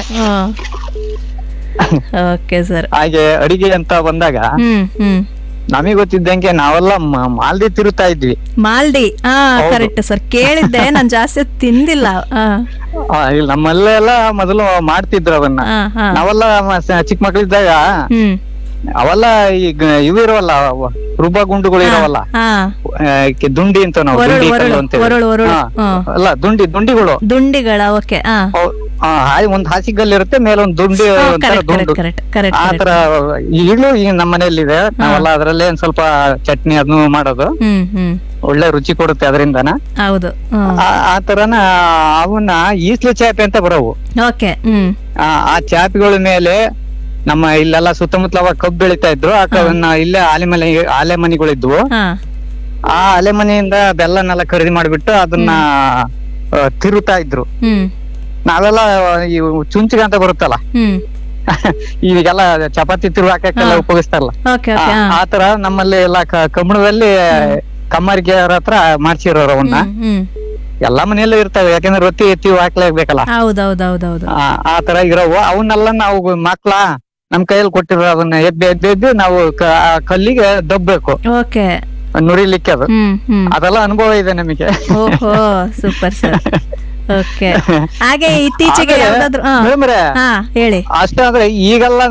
ಓಕೆ ಸರ್ ಹಾಗೆ ಅಡಿಗೆ ಅಂತ ಬಂದಾಗ ಹ್ಮ್ ಹ್ಮ್ ನಮಗೆ ಗೊತ್ತಿದ್ದಂಗೆ ನಾವೆಲ್ಲ ಮ- ಮಾಲ್ದಿ ತಿರುತ್ತಾ ಇದ್ವಿ ಮಾಲ್ಡಿ ಹಾ ಹೌದು. ಕರೆಕ್ಟ್ ಸರ್ ಕೇಳಿದ್ದೆ ನಾನ್ ಜಾಸ್ತಿ ತಿಂದಿಲ್ಲ ಹಾ ಆ, ಇಲ್ಲಿ ನಮ್ಮಲ್ಲೆಲ್ಲ ಮೊದಲು ಮಾಡ್ತಿದ್ರು ಅವನ್ನ ಹಾ, ಹಾ. ನಾವೆಲ್ಲ ಮ- ಸ- ಚಿಕ್ಕ ಮಕ್ಳಿದ್ದಾಗ ಹ್ಮ್ ಅವೆಲ್ಲ ಈಗ ಇವು ಇರೋವಲ್ಲ ಅವ ರುಬ್ಬ ಗುಂಡುಗಳು ಇರೋವಲ್ಲ ಹಾ ಆ, ಕೆ- ದುಂಡಿ ಅಂತ ನಾವು ಒರಳು, ದುಂಡಿ ಒರಳು, ಕಲ್ಲು ಅಂತೇವೆ. ಒರಳು, ಒರಳು. ಹಾ. ಹಾ. ಅಲ್ಲ ದುಂಡಿ ದುಂಡಿಗಳು ದುಂಡಿಗಳ ಓಕೆ ಹಾ ಅವ್- ಆ, ಹಾಯ್ ಒಂದ್ ಹಾಸಿಗಲ್ಲಿ ಇರುತ್ತೆ ಮೇಲೆ ಒಂದ್ ದುಂಡಿ ಹಾ, ಒಂಥರ correct, ದುಂಡು correct, correct, ಆ ತರ ಈಗಲೂ ಈಗ ನಮ್ಮ ಮನೆಯಲ್ಲಿದೆ ನಾವೆಲ್ಲ ಅದ್ರಲ್ಲೇ ಒಂದ್ ಸ್ವಲ್ಪ ಚಟ್ನಿ ಅದನ್ನು ಮಾಡೋದು ಹ್ಮ್ ಹ್ಮ್ ಒಳ್ಳೆ ರುಚಿ ಕೊಡುತ್ತೆ ಅದರಿಂದನ ಹೌದು ಹ್ಮ್ ಆ- ಆ ತರನ ಅವನ್ನ ಈಸ್ಲು ಚಾಪೆ ಅಂತ ಬರೋವು ಓಕೆ ಹ್ಮ್ ಆ ಆ ಚಾಪಿಗಳ ಮೇಲೆ ನಮ್ಮ ಇಲ್ಲೆಲ್ಲ ಸುತ್ತಮುತ್ತಲ ಅವಾಗ ಕಬ್ಬು ಬೆಳಿತಾ ಇದ್ರು ಆ ಕಬ್ಬನ್ನ ಇಲ್ಲೇ ಆಲೆ ಮನೆ ಆಲೆ ಮನೆಗಳಿದ್ವು ಹಾ ಆ ಆಲೆ ಮನೆಯಿಂದ ಬೆಲ್ಲನೆಲ್ಲ ಖರೀದಿ ಮಾಡ್ಬಿಟ್ಟು ಅದನ್ನ ಆ, ತಿರುತ್ತಾ ಇದ್ರು ಹ್ಮ್ ನಾವೆಲ್ಲ ಈ ಚುಂಚಿಗೆ ಅಂತ ಬರುತ್ತಲ್ಲ ಹ್ಮ್ ಈಗೆಲ್ಲ ಚಪಾತಿ ತಿರು ಹಾಕಕ್ಕೆಲ್ಲ ಹಾ. ಉಪಯೋಗಿಸ್ತಾರಲ್ಲ ಓಕೆ ಆ- ಓಕೆ ಹಾ ಆ ತರ ನಮ್ಮಲ್ಲಿ ಎಲ್ಲ ಕ- ಕಬ್ಬಣದಲ್ಲಿ ಕಮ್ಮರಿಗೆ ಅವ್ರ ಹತ್ರ ಮಾಡ್ಸಿರೋರು ಅವನ್ನ ಹ್ಮ್ ಹ್ಮ್ ಎಲ್ಲಾ ಮನೆಯಲ್ಲೂ ಇರ್ತವೆ ಯಾಕಂದ್ರೆ ರೊಟ್ಟಿ ಎತ್ತಿ ಹಾಕ್ಲೇಬೇಕಲ್ಲ ಹೌದೌದೌದೌದು ಆ ಆ ತರ ಇರೋವು ಅವನ್ನೆಲ್ಲ ನಾವು ಮಕ್ಳ ನಮ್ ಕೈಯಲ್ಲಿ ಕೊಟ್ಟಿರೋ ಅದನ್ನ ಎದ್ದು ಎದ್ದು ಎದ್ದು ನಾವು ಕ- ಆ ಕಲ್ಲಿಗೆ ದಬ್ಬೇಕು ಓಕೆ ನುರಿಲಿಕ್ಕೆ ಅದು ಹ್ಮ್ ಹ್ಮ್ ಅದೆಲ್ಲ ಅನುಭವ ಇದೆ ನಮಗೆ ಓಹೋ ಸೂಪರ್ ಸರ್ ಓಕೆ ಹಾಗೆ ಇತ್ತೀಚೆಗೆ ಆಮೇಲೆ ಯಾವ್ದಾದ್ರು ಹಾ ಮೇಡಮ್ರೆ, ಹಾ ಹೇಳಿ ಅಷ್ಟೇ ಆದ್ರೆ ಈಗೆಲ್ಲ